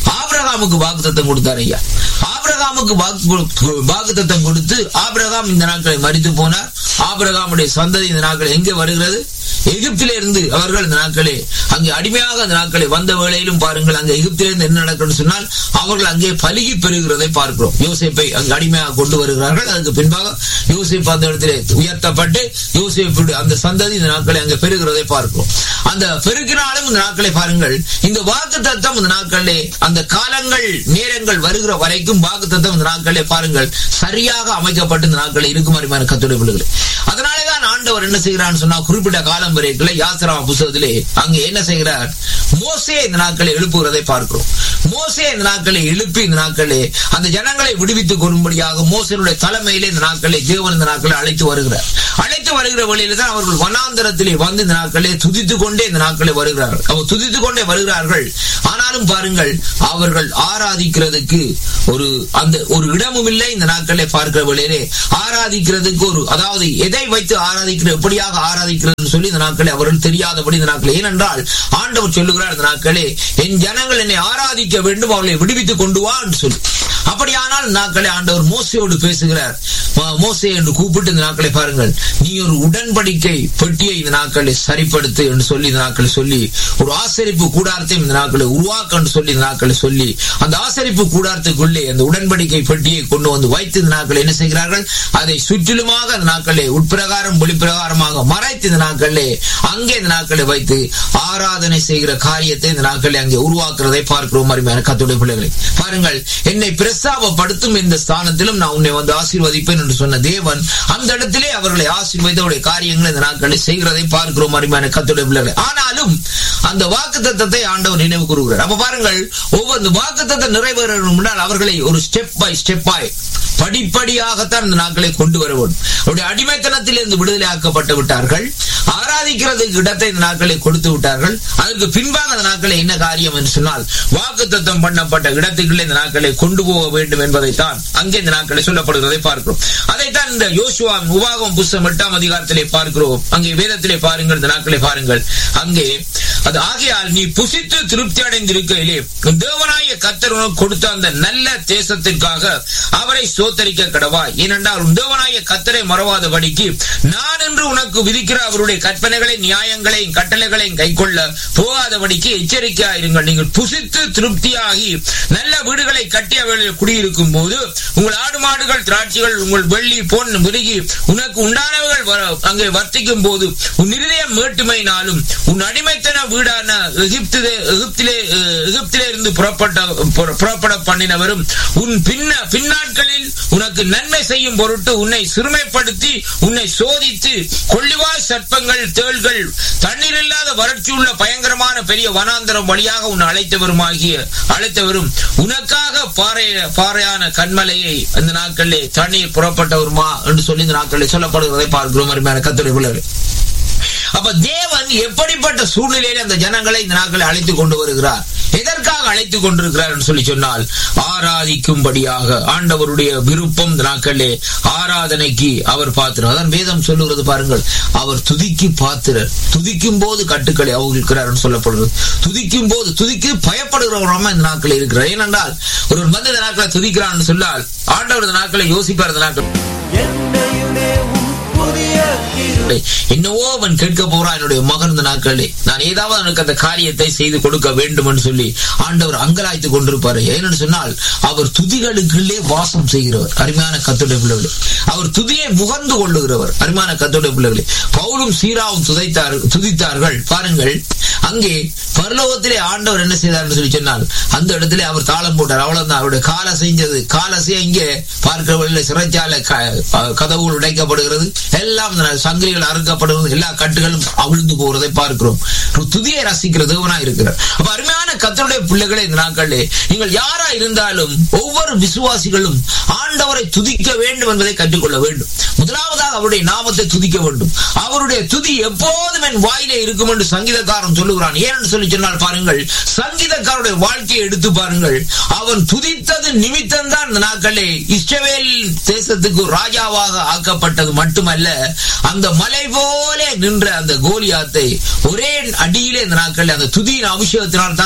ஆபிரகாமுக்கு வாக்குத்தத்தம் கொடுத்தார் ஐயா ஆபிரகாமுக்கு வாக்குத்தத்தம் கொடுத்து ஆபிரகாம் இந்த நாட்களை மறித்து போனார் ஆபிரகாமுடைய சந்ததி இந்த நாட்கள் எங்கே வருகிறது எகிப்திலே இருந்து அவர்கள் இந்த நாட்களே அங்கே அடிமையாக அந்த நாட்களை வந்த வேளையிலும் பாருங்கள் அங்கே எகிப்திலே இருந்து என்ன நடக்கும் சொன்னால் அவர்கள் அங்கே பலுகி பெறுகிறதை பார்க்கிறோம் யோசிப்பை அங்கு அடிமையாக கொண்டு வருகிறார்கள் அதுக்கு பின்பாக யோசிப் அந்த இடத்திலே உயர்த்தப்பட்டு யோசிப்புடைய அந்த சந்ததி இந்த நாட்களை அங்கே பெறுகிறதை பார்க்கிறோம் அந்த பெருக்கினாலும் இந்த நாட்களை பாருங்கள் இந்த வாக்கு தத்தம் இந்த நாட்களே அந்த காலங்கள் நேரங்கள் வருகிற வரைக்கும் வாக்கு தத்தம் இந்த நாட்களே பாருங்கள் சரியாக அமைக்கப்பட்டு இந்த நாட்களை இருக்கும் அருமையான கத்துடைய பிள்ளைகளை அதனாலேதான் ஆண்டவர் என்ன செய்கிறான்னு சொன்னா குறிப்பிட்ட காலம் வரைக்குள்ள யாத்திரா புத்தகத்திலே அங்க என்ன செய்கிறார் மோசே இந்த நாட்களை எழுப்புகிறதை பார்க்கிறோம் மோசே இந்த நாட்களை எழுப்பி இந்த நாட்களே அந்த ஜனங்களை விடுவித்துக் கொள்ளும்படியாக மோசனுடைய தலைமையிலே இந்த நாட்களை தேவன் இந்த நாட்களை அழைத்து வருகிறார் அழைத்து வருகிற வழியில தான் அவர்கள் வனாந்தரத்திலே வந்து இந்த நாட்களே துதித்துக் கொண்டே இந்த நாட்களை வருகிறார்கள் அவர் துதித்துக் கொண்டே வருகிறார்கள் ஆனாலும் பாருங்கள் அவர்கள் ஆராதிக்கிறதுக்கு ஒரு அந்த ஒரு இடமும் இல்லை இந்த நாட்களை பார்க்கிற வழியிலே ஆராதிக்கிறதுக்கு ஒரு அதாவது எதை வைத்து ஆராதிக்கிற எப்படியாக ஆராதிக்கிறது சொல்லி இந்த நாட்களை அவர்கள் தெரியாதபடி இந்த நாட்கள் ஏனென்றால் ஆண்டவர் சொல்லுகிறார் இந்த நாட்களே என் ஜனங்கள் என்னை ஆராதிக்க வேண்டும் அவளை விடுவித்துக் கொண்டு வா என்று சொல்லி அப்படியானால் நாட்களை ஆண்டவர் மோசையோடு பேசுகிறார் மோசை என்று கூப்பிட்டு இந்த நாட்களை பாருங்கள் நீ ஒரு உடன்படிக்கை பெட்டியை இந்த நாட்களை சரிப்படுத்து என்று சொல்லி இந்த நாட்களை சொல்லி ஒரு ஆசரிப்பு கூடாரத்தையும் இந்த நாட்களை உருவாக்க என்று சொல்லி இந்த நாட்களை சொல்லி அந்த ஆசரிப்பு கூடாரத்துக்குள்ளே அந்த உடன்படிக்கை பெட்டியை கொண்டு வந்து வைத்து இந்த நாட்கள் என்ன செய்கிறார்கள் அதை சுற்றிலுமாக அந்த நாட்களே உட்பிரகாரம் வெளிப்பிரகாரமாக மறைத்து இந்த நாட்களே அங்கே இந்த நாட்களை வைத்து ஆராதனை செய்கிற காரியத்தை இந்த நாட்களை அங்கே உருவாக்குறதை பார்க்கிறோம் அருமையான கத்துடைய பிள்ளைகளை பாருங்கள் என்னை பிரஸ்தாபப்படுத்தும் இந்த ஸ்தானத்திலும் நான் உன்னை வந்து ஆசீர்வதிப்பேன் என்று சொன்ன தேவன் அந்த இடத்திலே அவர்களை ஆசீர்வதித்தவுடைய காரியங்களை இந்த நாட்களை செய்கிறதை பார்க்கிறோம் அருமையான கத்துடைய பிள்ளைகளை ஆனாலும் அந்த வாக்கு தத்தத்தை ஆண்டவர் நினைவு கூறுகிறார் அப்ப பாருங்கள் ஒவ்வொரு வாக்கு தத்தம் நிறைவேற முன்னால் அவர்களை ஒரு ஸ்டெப் பை ஸ்டெப்பாய் படிப்படியாகத்தான் இந்த நாட்களை கொண்டு வர வேண்டும் அவருடைய அடிமைத்தனத்தில் இருந்து விடுதலை ஆக்கப்பட்டு விட்டார்கள் ஆராதிக்கிறதுக்கு இடத்தை இந்த நாட்களை கொடுத்து விட்டார்கள் அதற்கு பின்பாக அந்த நாட்களை என்ன காரியம் என்று சொன்னால் வாக்கு தத்தம் பண்ணப்பட்ட இடத்துக்குள்ளே இந்த நாட்களை கொண்டு போக வேண்டும் என்பதைத்தான் அங்கே இந்த நாட்களை சொல்லப்படுகிறதை பார்க்கிறோம் அதைத்தான் இந்த யோசுவா உபாகம் புஸ்தம் எட்டாம் அதிகாரத்திலே பார்க்கிறோம் அங்கே வேதத்திலே பாருங்கள் இந்த நாட்களை பாருங்கள் அங்கே அது ஆகையால் நீ புசித்து திருப்தி அடைந்திருக்கையிலே தேவனாய கத்தர் கொடுத்த அந்த நல்ல தேசத்திற்காக அவரை சோத்தரிக்க கடவா ஏனென்றால் தேவனாய கத்தரை மறவாதபடிக்கு நான் என்று உனக்கு விதிக்கிற அவருடைய கற்பனைகளை நியாயங்களை கட்டளைகளை கைக்கொள்ள போகாதபடிக்கு எச்சரிக்கையா இருங்கள் நீங்கள் புசித்து திருப்தியாகி நல்ல வீடுகளை கட்டி அவர்களில் குடியிருக்கும் போது உங்கள் ஆடு மாடுகள் திராட்சைகள் உங்கள் வெள்ளி பொன் மிருகி உனக்கு உண்டானவர்கள் அங்கே வர்த்திக்கும் போது உன் இருதயம் மேட்டுமையினாலும் உன் அடிமைத்தன வீடான எகிப்திலே எகிப்திலே எகிப்திலே இருந்து புறப்பட்ட புறப்பட பண்ணினவரும் உன் பின்ன பின்னாட்களில் உனக்கு நன்மை செய்யும் பொருட்டு உன்னை சிறுமைப்படுத்தி உன்னை சோதித்து கொள்ளிவாய் சர்ப்பங்கள் தேள்கள் தண்ணீர் இல்லாத வறட்சி உள்ள பயங்கரமான பெரிய வனாந்தரம் வழியாக உன்னை அழைத்தவருமாகிய அழைத்தவரும் உனக்காக பாறை பாறையான கண்மலையை அந்த நாட்களிலே தண்ணீர் புறப்பட்டவருமா என்று சொல்லி இந்த நாட்களில் சொல்லப்படுவதை பார்க்கிறோம் அருமையான கத்துரை பிள்ளைகள் அப்ப தேவன் எப்படிப்பட்ட சூழ்நிலையில அந்த ஜனங்களை இந்த நாட்களை அழைத்துக் கொண்டு வருகிறார் எதற்காக அழைத்துக் கொண்டிருக்கிறார் என்று சொல்லி சொன்னால் ஆராதிக்கும்படியாக ஆண்டவருடைய விருப்பம் இந்த நாட்களிலே ஆராதனைக்கு அவர் பாத்திரம் அதான் வேதம் சொல்லுகிறது பாருங்கள் அவர் துதிக்கு பாத்திரர் துதிக்கும் போது கட்டுக்களை அவர்களுக்கிறார் சொல்லப்படுகிறது துதிக்கும் போது துதிக்கு பயப்படுகிறவராம இந்த நாட்களில் இருக்கிறார் ஏனென்றால் ஒரு வந்து இந்த நாட்களை துதிக்கிறான் சொன்னால் ஆண்டவர் இந்த நாட்களை யோசிப்பார் இந்த நாட்கள் என்னவோ அவன் கேட்க போறான் என்னுடைய மகன் இந்த நாட்களே நான் ஏதாவது அவனுக்கு அந்த காரியத்தை செய்து கொடுக்க வேண்டும் என்று சொல்லி ஆண்டவர் அங்கலாய்த்து கொண்டிருப்பாரு ஏன்னு சொன்னால் அவர் துதிகளுக்குள்ளே வாசம் செய்கிறவர் அருமையான கத்துடைய பிள்ளைகளே அவர் துதியை முகர்ந்து கொள்ளுகிறவர் அருமையான கத்துடைய பிள்ளைகளே பவுலும் சீராவும் துதைத்தார் துதித்தார்கள் பாருங்கள் அங்கே பரலோகத்திலே ஆண்டவர் என்ன செய்தார் சொல்லி சொன்னால் அந்த இடத்திலே அவர் தாளம் போட்டார் அவ்வளவுதான் அவருடைய காலை செஞ்சது காலசே இங்கே பார்க்கிற வழியில சிறைச்சாலை கதவுகள் உடைக்கப்படுகிறது எல்லாம் சங்கிலிகள் அறுக்கப்படுவது எல்லா கட்டுகளும் அவிழ்ந்து போகிறதை பார்க்கிறோம் துதியை ரசிக்கிற தேவனா இருக்கிறார் அப்ப அருமையான கத்தருடைய பிள்ளைகளே இந்த நாட்களே நீங்கள் யாரா இருந்தாலும் ஒவ்வொரு விசுவாசிகளும் ஆண்டவரை துதிக்க வேண்டும் என்பதை கற்றுக்கொள்ள வேண்டும் முதலாவதாக அவருடைய நாமத்தை துதிக்க வேண்டும் அவருடைய துதி எப்போதும் என் வாயிலே இருக்கும் என்று சங்கீதக்காரன் சொல்லுகிறான் ஏன்னு சொல்லி சொன்னால் பாருங்கள் சங்கீதக்காரருடைய வாழ்க்கையை எடுத்து பாருங்கள் அவன் துதித்தது நிமித்தம் தான் இந்த நாட்களே இஸ்ரவேல் தேசத்துக்கு ராஜாவாக ஆக்கப்பட்டது மட்டுமல்ல அந்த மலை போல நின்ற அந்த கோலியாத்தை ஒரே அடியிலே இந்த நாட்கள் அந்த துதியின் அபிஷேகத்தினால் தான் இந்த நாட்களை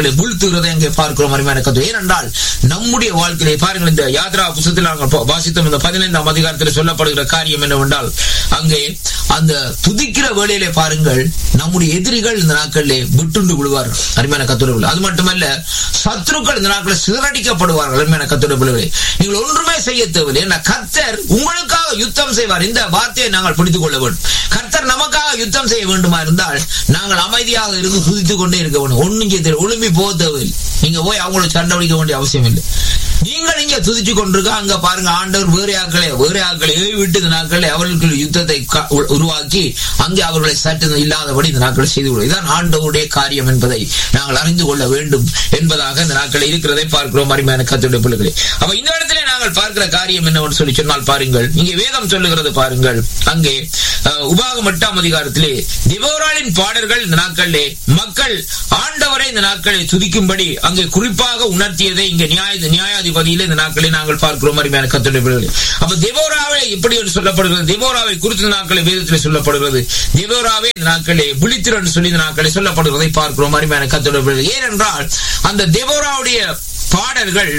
நாட்களை வீழ்த்துகிறதை அங்கே பார்க்கிறோம் அருமையான கத்து ஏனென்றால் நம்முடைய வாழ்க்கையிலே பாருங்கள் இந்த யாத்ரா புத்தகத்தில் நாங்கள் பா- வாசித்தோம் இந்த பதினைந்தாம் அதிகாரத்தில் சொல்லப்படுகிற காரியம் என்னவென்றால் அங்கே அந்த துதிக்கிற வேளையிலே பாருங்கள் நம்முடைய எதிரிகள் இந்த நாட்களிலே விட்டுண்டு விடுவார்கள் அருமையான கத்துடைய அது மட்டுமல்ல சத்துருக்கள் இந்த நாட்களில் சிதறடிக்கப்படுவார்கள் அருமையான கத்துடைய பிள்ளைகளே நீங்கள் ஒன்றுமே செய்ய தேவையில்லை ஏன்னா கர்த்தர் உங்களுக்காக யுத்தம் செய்வார் இந்த வார்த்தையை நாங்கள் பிடித்துக் கொள்ள வேண்டும் கர்த்தர் நமக்காக யுத்தம் செய்ய வேண்டுமா இருந்தால் நாங்கள் அமைதியாக இருந்து துதித்துக் கொண்டே இருக்க வேண்டும் ஒண்ணும் செய்ய தேவை- ஒழும்பி போக தேவையில்லை நீங்க போய் அவங்கள சண்டை பிடிக்க வேண்டிய அவசியம் இல்லை நீங்கள் இங்க துதிச்சு கொண்டிருக்க அங்க பாருங்க ஆண்டவர் வேறு ஆக்களை வேறு ஆக்களை விட்டு இந்த நாட்களை அவர்களுக்கு யுத்தத்தை க- உ- உருவாக்கி அங்கே அவர்களை சற்று இல்லாதபடி இந்த நாட்களை செய்து கொள்வது இதுதான் ஆண்டவருடைய காரியம் என்பதை நாங்கள் அறிந்து கொள்ள வேண்டும் என்பதாக இந்த நாட்கள் இருக்கிறதை பார்க்கிறோம் அருமையான கத்துடைய பிள்ளைகளே அப்ப இந்த இடத்துல நாங்கள் பார்க்கிற காரியம் என்னவென்று சொல்லி சொன்னால் பாருங்கள் இங்கே வேதம் சொல்லுகிறது பாருங்கள் அங்கே அஹ், உபாகம் எட்டாம் அதிகாரத்திலே திபோராளின் பாடல்கள் இந்த நாட்களிலே மக்கள் ஆண்டவரை இந்த நாட்களை துதிக்கும்படி அங்கே குறிப்பாக உணர்த்தியதை இங்க நியாய நியாயாதிபதியிலே இந்த நாட்களை நாங்கள் பார்க்கிறோம் அருமையான கத்துடைய பிள்ளைகளே அப்ப தெபோராவை எப்படி என்று சொல்லப்படுகிறது தெபோராவை குறித்த நாட்களை வேதத்தில் சொல்லப்படுகிறது தெபோராவே இந்த நாட்களே விழித்திரு என்று சொல்லி இந்த நாட்களை சொல்லப்படுகிறதை பார்க்கிறோம் அருமையான கத்துடைய பிள்ளைகளே ஏனென்றால் அந்த தெபோராவுடைய பாடல்கள்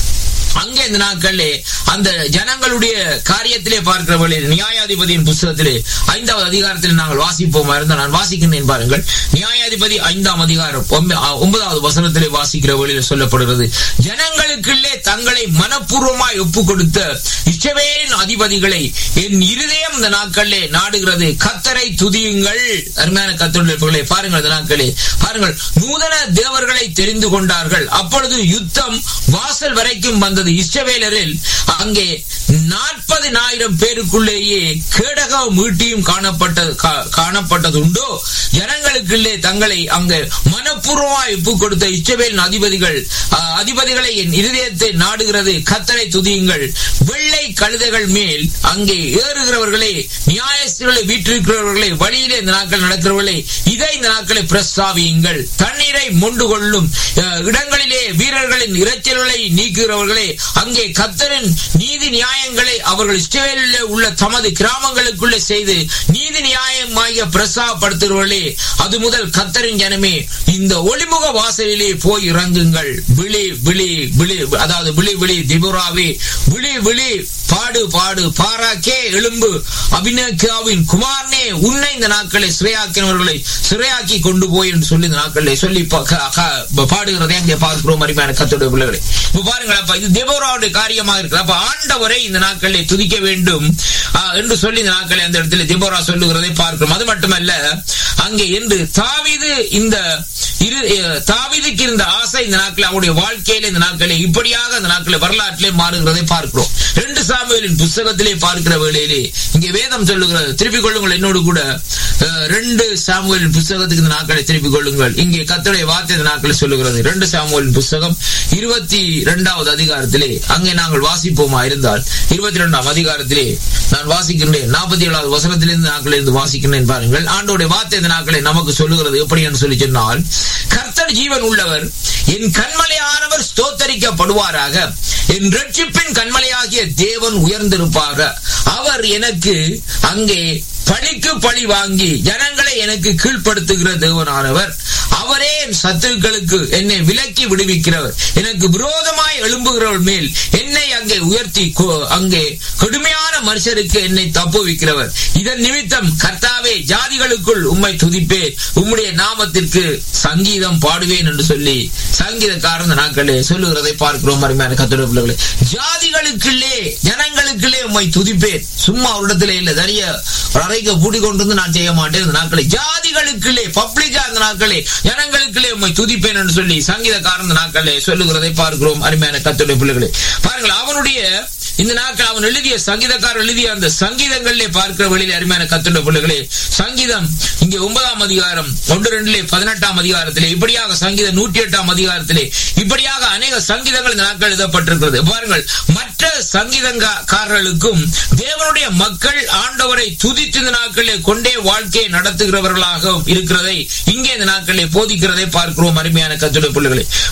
அங்கே இந்த நாட்களிலே அந்த ஜனங்களுடைய காரியத்திலே பார்க்கிற வழியில் நியாயாதிபதியின் புஸ்தகத்திலே ஐந்தாவது அதிகாரத்தில் நாங்கள் வாசிப்போமா இருந்தால் நான் வாசிக்கின்றேன் பாருங்கள் நியாயாதிபதி ஐந்தாம் அதிகாரம் ஒன்ப- ஆ, ஒன்பதாவது வசனத்திலே வாசிக்கிற வழியில் சொல்லப்படுகிறது ஜனங்களுக்குள்ளே தங்களை மனப்பூர்வமாய் ஒப்பு கொடுத்த இஸ்ரவேலின் அதிபதிகளை என் இருதயம் இந்த நாட்களிலே நாடுகிறது கத்தரை துதியுங்கள் அருமையான கத்தருடைய பாருங்கள் இந்த நாட்களே பாருங்கள் நூதன தேவர்களை தெரிந்து கொண்டார்கள் அப்பொழுது யுத்தம் வாசல் வரைக்கும் வந்தது இஸ்ரவேலரில் அங்கே நாற்பதினாயிரம் பேருக்குள்ளேயே கேடகம் ஈட்டியும் காணப்பட்ட கா- காணப்பட்டது உண்டோ ஜனங்களுக்குள்ளே தங்களை அங்கே மனப்பூர்வமாய் ஒப்புக் கொடுத்த இஸ்ரவேலின் அதிபதிகள் ஆ, அதிபதிகளை என் இருதயத்தை நாடுகிறது கத்தரை துதியுங்கள் வெள்ளை கழுதைகள் மேல் அங்கே ஏறுகிறவர்களே நியாயஸ்திகளை வீற்றிருக்கிறவர்களே வழியிலே இந்த நாட்கள் நடக்கிறவர்களே இதை இந்த நாட்களை பிரஸ்தாவியுங்கள் தண்ணீரை மொண்டு கொள்ளும் அஹ், இடங்களிலே வீரர்களின் இரைச்சல்களை நீக்குகிறவர்களே அங்கே கத்தரின் நீதி நியாயங்களை அவர்கள் இஸ்ரவேலிலே உள்ள தமது கிராமங்களுக்குள்ளே செய்து நீதி நியாயமாகிய பிரசாப்படுத்துகிறவர்களே அது முதல் கத்தரின் ஜனமே இந்த ஒளிமுக வாசலிலே போய் இறங்குங்கள் விழி விழி விழி அதாவது விழி விழி திபுராவே விழி விழி பாடு பாடு பாராக்கே எலும்பு அபிநேகாவின் குமாரனே உன்னை இந்த நாட்களை சிறையாக்கினவர்களை சிறையாக்கி கொண்டு போய் என்று சொல்லி இந்த நாட்களை சொல்லி பா- க- க- பாடுகிறதை அங்கே பார்க்கிறோம் அருமையான கத்தோட பிள்ளைகளை இப்ப பாருங்கள் அப்ப இது தேவராவுடைய காரியமாக இருக்கு அப்ப ஆண்டவரை இந்த நாட்களில் துதிக்க வேண்டும் ஆ, என்று சொல்லி இந்த நாட்களை அந்த இடத்துல திபோரா சொல்லுகிறதை பார்க்கிறோம் அது மட்டுமல்ல அங்கே என்று தாவீது இந்த இரு அஹ், தாவீதுக்கு இருந்த ஆசை இந்த நாட்களில் அவருடைய வாழ்க்கையில இந்த நாட்களில் இப்படியாக இந்த நாட்களில் வரலாற்றிலே மாறுகிறதை பார்க்கிறோம் ரெண்டு சாமுவேலின் புஸ்தகத்திலே பார்க்கிற வேளையிலே இங்கே வேதம் சொல்லுகிறது திருப்பிக் கொள்ளுங்கள் என்னோடு கூட அஹ், ரெண்டு சாமுவேலின் புஸ்தகத்துக்கு இந்த நாட்களை திருப்பிக் கொள்ளுங்கள் இங்கே கத்தருடைய வார்த்தை இந்த நாட்களை சொல்லுகிறது ரெண்டு சாமுவேலின் புஸ்தகம் இருபத்தி இரண்டாவது அதிகாரத்திலே அங்கே நாங்கள் வாசிப்போமா இருந்தால் இருபத்தி இரண்டாம் அதிகாரத்திலே நான் வாசிக்கின்றேன் நாற்பத்தி ஏழாவது வசனத்திலிருந்து நாட்களிலிருந்து வாசிக்கின்றேன் பாருங்கள் ஆண்டோடைய வார்த்தை இந்த நாட்களை நமக்கு சொல்லுகிறது எப்படி என்று சொல்லி சொன்னால் கர்த்தர் ஜீவன் உள்ளவர் என் கண்மலையானவர் ஸ்தோத்தரிக்கப்படுவாராக என் ரட்சிப்பின் கண்மலையாகிய தேவன் உயர்ந்திருப்பாக அவர் எனக்கு அங்கே பழிக்கு பழி வாங்கி ஜனங்களை எனக்கு கீழ்ப்படுத்துகிற தேவனானவர் அவரே என் சத்துருக்களுக்கு என்னை விலக்கி விடுவிக்கிறவர் எனக்கு விரோதமாய் எழும்புகிறவர் மேல் என்னை அங்கே உயர்த்தி கொ- அங்கே கொடுமையான மனுஷருக்கு என்னை தப்புவிக்கிறவர் இதன் நிமித்தம் கர்த்தாவே ஜாதிகளுக்குள் உம்மை துதிப்பே உம்முடைய நாமத்திற்கு சங்கீதம் பாடுவேன் என்று சொல்லி சங்கீதக்காரன் இந்த நாட்களே சொல்லுகிறதை பார்க்கிறோம் அருமையான கத்தோட பிள்ளைகளே ஜாதிகளுக்குள்ளே ஜனங்களுக்குள்ளே உம்மை துதிப்பேன் சும்மா ஒரு இடத்துல இல்ல நிறைய ஒரு அறைக்கு பூட்டி கொண்டு வந்து நான் செய்ய மாட்டேன் இந்த நாட்களை ஜாதிகளுக்குள்ளே பப்ளிக்கா இந்த நாட்களே ஜனங்களுக்குள்ளே உம்மை துதிப்பேன் என்று சொல்லி சங்கீதக்காரன் இந்த நாட்களே சொல்லுகிறதை பார்க்கிறோம் அருமையான கத்தோட பிள்ளைகளே பாருங்கள் அவனுடைய இந்த நாட்கள் அவன் எழுதிய சங்கீதக்காரர் எழுதிய அந்த சங்கீதங்களிலே பார்க்கிற வழியில் அருமையான கத்துள்ள பிள்ளைகளே சங்கீதம் இங்கே ஒன்பதாம் அதிகாரம் ஒன்று ரெண்டிலே பதினெட்டாம் அதிகாரத்திலே இப்படியாக சங்கீதம் நூற்றி எட்டாம் அதிகாரத்திலே இப்படியாக அநேக சங்கீதங்கள் இந்த நாட்கள் எழுதப்பட்டிருக்கிறது பாருங்கள் மற்ற சங்கீதக்காரர்களுக்கும் தேவனுடைய மக்கள் ஆண்டவரை துதித்து இந்த நாட்களிலே கொண்டே வாழ்க்கையை நடத்துகிறவர்களாக இருக்கிறதை இங்கே இந்த நாட்களிலே போதிக்கிறதை பார்க்கிறோம் அருமையான கத்துடைய பிள்ளைகளே பழைய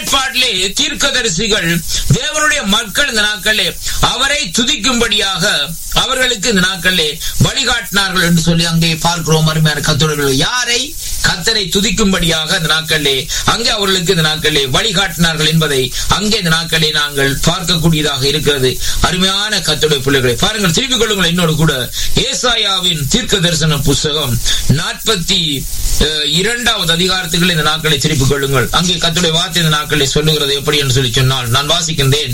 ஏற்பாட்டிலே தீர்க்கதரிசிகள் தேவனுடைய மக்கள் இந்த நாட்களிலே அவரை துதிக்கும்படியாக அவர்களுக்கு இந்த நாட்களிலே வழிகாட்டினார்கள் என்று சொல்லி அங்கே பார்க்கிறோம் அருமையான கத்தோழர்கள் யாரை கத்தரை துதிக்கும்படியாக இந்த நாட்களிலே அங்கே அவர்களுக்கு இந்த நாட்களிலே வழிகாட்டினார்கள் என்பதை அங்கே இந்த நாட்களிலே நாங்கள் பார்க்கக்கூடியதாக இருக்கிறது அருமையான கத்துடைய பிள்ளைகளை பாருங்கள் திருப்பிக் கொள்ளுங்கள் என்னோடு கூட ஏசாயாவின் தீர்க்க தரிசன புஸ்தகம் நாற்பத்தி இரண்டாவது அதிகாரத்துக்குள் இந்த நாட்களை திருப்பிக் கொள்ளுங்கள் அங்கே கத்துடைய வார்த்தை இந்த நாட்களை சொல்லுகிறது எப்படி என்று சொல்லி சொன்னால் நான் வாசிக்கின்றேன்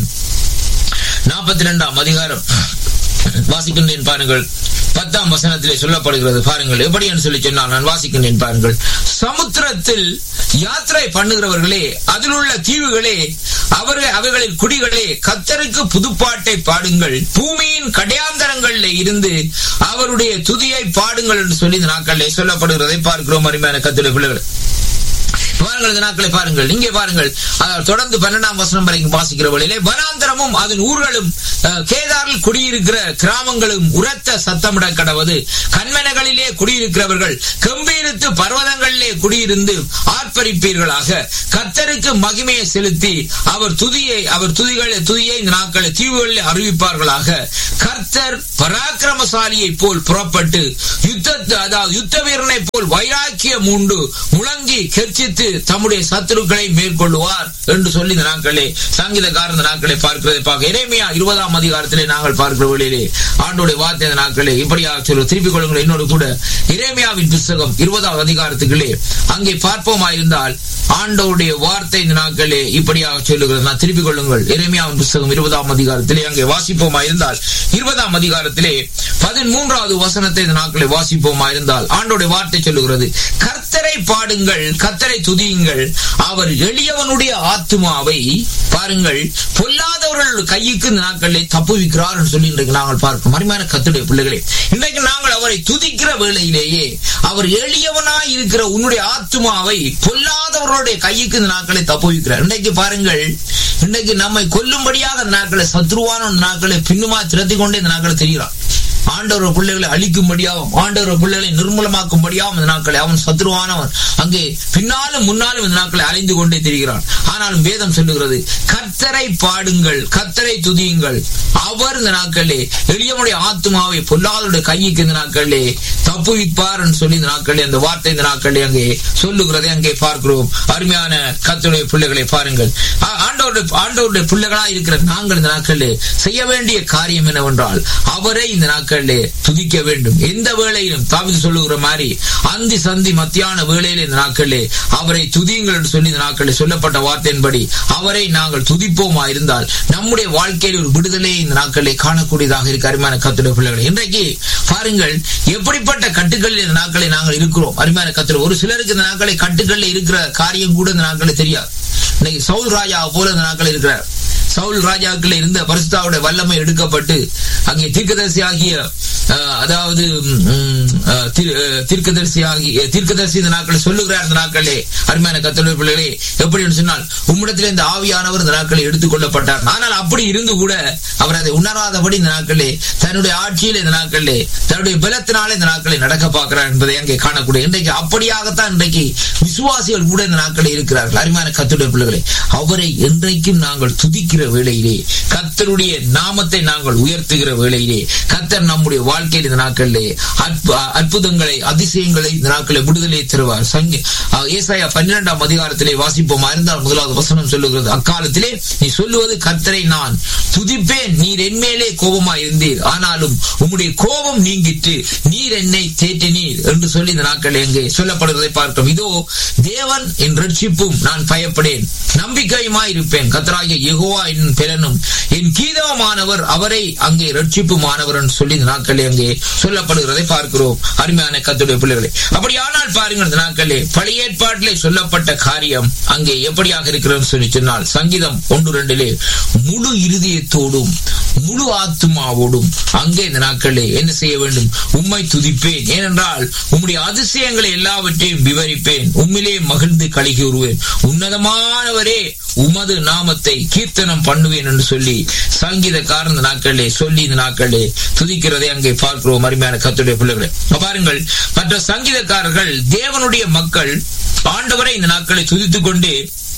நாற்பத்தி இரண்டாம் அதிகாரம் வாசிக்கின்றேன் பாருங்கள் பத்தாம் வசனத்திலே சொல்லப்படுகிறது பாருங்கள் எப்படி என்று சொல்லி சொன்னால் நான் வாசிக்கின்றேன் பாருங்கள் சமுத்திரத்தில் யாத்திரை பண்ணுகிறவர்களே அதில் உள்ள தீவுகளே அவர்கள் அவைகளின் குடிகளே கத்தருக்கு புதுப்பாட்டை பாடுங்கள் பூமியின் கடையாந்தரங்களில் இருந்து அவருடைய துதியை பாடுங்கள் என்று சொல்லி இந்த நாட்களிலே சொல்லப்படுகிறதை பார்க்கிறோம் அருமையான கத்துடைய பிள்ளைகள் பாருங்கள் இந்த நாட்களை பாருங்கள் இங்கே பாருங்கள் தொடர்ந்து பன்னெண்டாம் வசனம் வரைக்கும் வாசிக்கிற வழியிலே வனாந்தரமும் அதன் ஊர்களும் கேதாரில் குடியிருக்கிற கிராமங்களும் உரத்த சத்தமிட கடவது கண்மனைகளிலே குடியிருக்கிறவர்கள் கம்பீரித்து பர்வதங்களிலே குடியிருந்து ஆர்ப்பரிப்பீர்களாக கத்தருக்கு மகிமையை செலுத்தி அவர் துதியை அவர் துதிகளை துதியை இந்த நாட்களை தீவுகளில் அறிவிப்பார்களாக கர்த்தர் பராக்கிரமசாலியை போல் புறப்பட்டு யுத்தத்து அதாவது யுத்த வீரனை போல் வைராக்கியம் உண்டு முழங்கி கெர்ச்சித்து தம்முடைய சத்துருக்களை மேற்கொள்ளுவார் என்று சொல்லி இந்த நாட்களே சங்கீதக்காரர் இந்த நாட்களை பார்க்கிறதை பார்க்க இறைமையா இருபதாம் அதிகாரத்திலே நாங்கள் பார்க்கிற வழியிலே ஆண்டோடைய வார்த்தை இந்த நாட்களே இப்படியாக சொல்ல திருப்பிக் கொள்ளுங்கள் என்னோடு கூட இறைமையாவின் புஸ்தகம் இருபதாம் அதிகாரத்துக்குள்ளே அங்கே பார்ப்போமா இருந்தால் ஆண்டோடைய வார்த்தை இந்த நாட்களே இப்படியாக சொல்லுகிறது நான் திருப்பிக் கொள்ளுங்கள் இறைமையாவின் புஸ்தகம் இருபதாம் அதிகாரத்திலே அங்கே வாசிப்போமா இருந்தால் இருபதாம் அதிகாரத்திலே பதிமூன்றாவது வசனத்தை இந்த நாட்களை வாசிப்போமா இருந்தால் ஆண்டோடைய வார்த்தை சொல்லுகிறது கர்த்தரை பாடுங்கள் கர்த்தரை துதியுங்கள் அவர் எளியவனுடைய ஆத்மாவை பாருங்கள் பொல்லாதவர்கள் கையுக்கு இந்த நாட்களில் தப்புவிக்கிறார் என்று சொல்லி இன்றைக்கு நாங்கள் பார்க்கிறோம் அருமையான கத்துடைய பிள்ளைகளே இன்றைக்கு நாங்கள் அவரை துதிக்கிற வேளையிலேயே அவர் எளியவனாய் இருக்கிற உன்னுடைய ஆத்மாவை பொல்லாதவர்களுடைய கையுக்கு இந்த நாட்களை தப்புவிக்கிறார் இன்றைக்கு பாருங்கள் இன்றைக்கு நம்மை கொல்லும்படியாக இந்த நாட்களை சத்ருவான நாட்களை பின்னுமா திரத்தி கொண்டே இந்த நாட்களை தெரிகிறான் ஆண்டவர் பிள்ளைகளை அழிக்கும்படியாகவும் ஆண்டவர் பிள்ளைகளை நிர்மூலமாக்கும்படியாகவும் இந்த நாட்களை அவன் சத்ருவானவன் அங்கே பின்னாலும் முன்னாலும் இந்த நாட்களை அலைந்து கொண்டே திரிகிறான் ஆனாலும் வேதம் சொல்லுகிறது கத்தரை பாடுங்கள் கத்தரை துதியுங்கள் அவர் இந்த நாட்களே எளியவனுடைய ஆத்மாவை பொல்லாதவருடைய கைக்கு இந்த நாட்களே தப்புவிப்பார் சொல்லி இந்த நாட்களே அந்த வார்த்தை இந்த நாட்களே அங்கே சொல்லுகிறதை அங்கே பார்க்கிறோம் அருமையான கத்தருடைய பிள்ளைகளை பாருங்கள் ஆண்டவருடைய ஆண்டவருடைய பிள்ளைகளா இருக்கிற நாங்கள் இந்த நாட்களே செய்ய வேண்டிய காரியம் என்னவென்றால் அவரை இந்த நாட்கள் நாட்களிலே துதிக்க வேண்டும் எந்த வேளையிலும் தாவிது சொல்லுகிற மாதிரி அந்தி சந்தி மத்தியான வேளையில் இந்த நாட்களிலே அவரை துதியுங்கள் என்று சொல்லி இந்த நாட்களில் சொல்லப்பட்ட வார்த்தையின்படி அவரை நாங்கள் துதிப்போமா இருந்தால் நம்முடைய வாழ்க்கையில் ஒரு விடுதலையை இந்த நாட்களிலே காணக்கூடியதாக இருக்கு அருமையான கத்துடைய பிள்ளைகள் இன்றைக்கு பாருங்கள் எப்படிப்பட்ட கட்டுகளில் இந்த நாட்களை நாங்கள் இருக்கிறோம் அருமையான கத்துடைய ஒரு சிலருக்கு இந்த நாட்களை கட்டுகளில் இருக்கிற காரியம் கூட இந்த நாட்களில் தெரியாது இன்னைக்கு சவுல் ராஜா போல இந்த நாட்கள் இருக்கிறார் சவுல் ராஜாக்கள் இருந்த பரிசுத்தாவுடைய வல்லமை எடுக்கப்பட்டு அங்கே தீர்க்கதரிசி ஆகிய அதாவது தீர்க்கதரிசி ஆகிய தீர்க்கதரிசி இந்த நாட்களை சொல்லுகிறார் இந்த நாட்களே அருமையான கத்தொழில் பிள்ளைகளே எப்படி சொன்னால் உம்மிடத்தில் இந்த ஆவியானவர் இந்த நாட்களை எடுத்துக் கொள்ளப்பட்டார் ஆனால் அப்படி இருந்து கூட அவர் அதை உணராதபடி இந்த நாட்களே தன்னுடைய ஆட்சியில் இந்த நாட்களே தன்னுடைய பலத்தினாலே இந்த நாட்களை நடக்க பார்க்கிறார் என்பதை அங்கே காணக்கூடிய இன்றைக்கு அப்படியாகத்தான் இன்றைக்கு விசுவாசிகள் கூட இந்த நாட்களில் இருக்கிறார்கள் அருமையான கத்துடைய பிள்ளைகளை அவரை என்றைக்கும் நாங்கள் துதிக்கிற வேளையிலே கத்தருடைய நாமத்தை நாங்கள் உயர்த்துகிற வேளையிலே கத்தர் நம்முடைய வாழ்க்கையில் இந்த நாட்களிலே அற்புதங்களை அதிசயங்களை இந்த நாட்களை விடுதலை தருவார் சங்க ஏசாயா பன்னிரெண்டாம் அதிகாரத்திலே வாசிப்போமா இருந்தால் முதலாவது வசனம் சொல்லுகிறது அக்காலத்திலே நீ சொல்லுவது கத்தரை நான் துதிப்பேன் நீர் என்மேலே கோபமா இருந்தீர் ஆனாலும் உம்முடைய கோபம் நீங்கிட்டு நீர் என்னை தேற்றினீர் என்று சொல்லி இந்த நாட்கள் எங்கே சொல்லப்படுவதை பார்க்கிறோம் இதோ தேவன் என் ரட்சிப்பும் நான் பயப்படேன் நம்பிக்கையுமாய் இருப்பேன் கத்தராகிய யெகோவா என் பெலனும் என் கீதமானவர் அவரை அங்கே ரட்சிப்புமானவர் என்று சொல்லி இந்த நாட்களே அங்கே சொல்லப்படுகிறதை பார்க்கிறோம் அருமையான கத்துடைய பிள்ளைகளை அப்படியானால் பாருங்கள் இந்த நாட்களே பழைய ஏற்பாட்டிலே சொல்லப்பட்ட காரியம் அங்கே எப்படியாக இருக்கிறது சொல்லி சொன்னால் சங்கீதம் ஒன்று ரெண்டிலே முழு இருதயத்தோடும் முழு ஆத்மாவோடும் அங்கே இந்த நாட்களே என்ன செய்ய வேண்டும் உம்மை துதிப்பேன் ஏனென்றால் உம்முடைய அதிசயங்களை எல்லாவற்றையும் விவரிப்பேன் உம்மிலே மகிழ்ந்து கழிகூறுவேன் உன்னதமானவரே உமது நாமத்தை கீர்த்தனம் பண்ணுவேன் என்று சொல்லி சங்கீதக்காரன் இந்த நாட்களே சொல்லி இந்த நாட்களே துதிக்கிறதை அங்கே பார்க்கிறோம் அருமையான கத்துடைய பிள்ளைகளை பாருங்கள் மற்ற சங்கீதக்காரர்கள் தேவனுடைய மக்கள் ஆண்டவரை இந்த நாட்களை துதித்துக் கொண்டே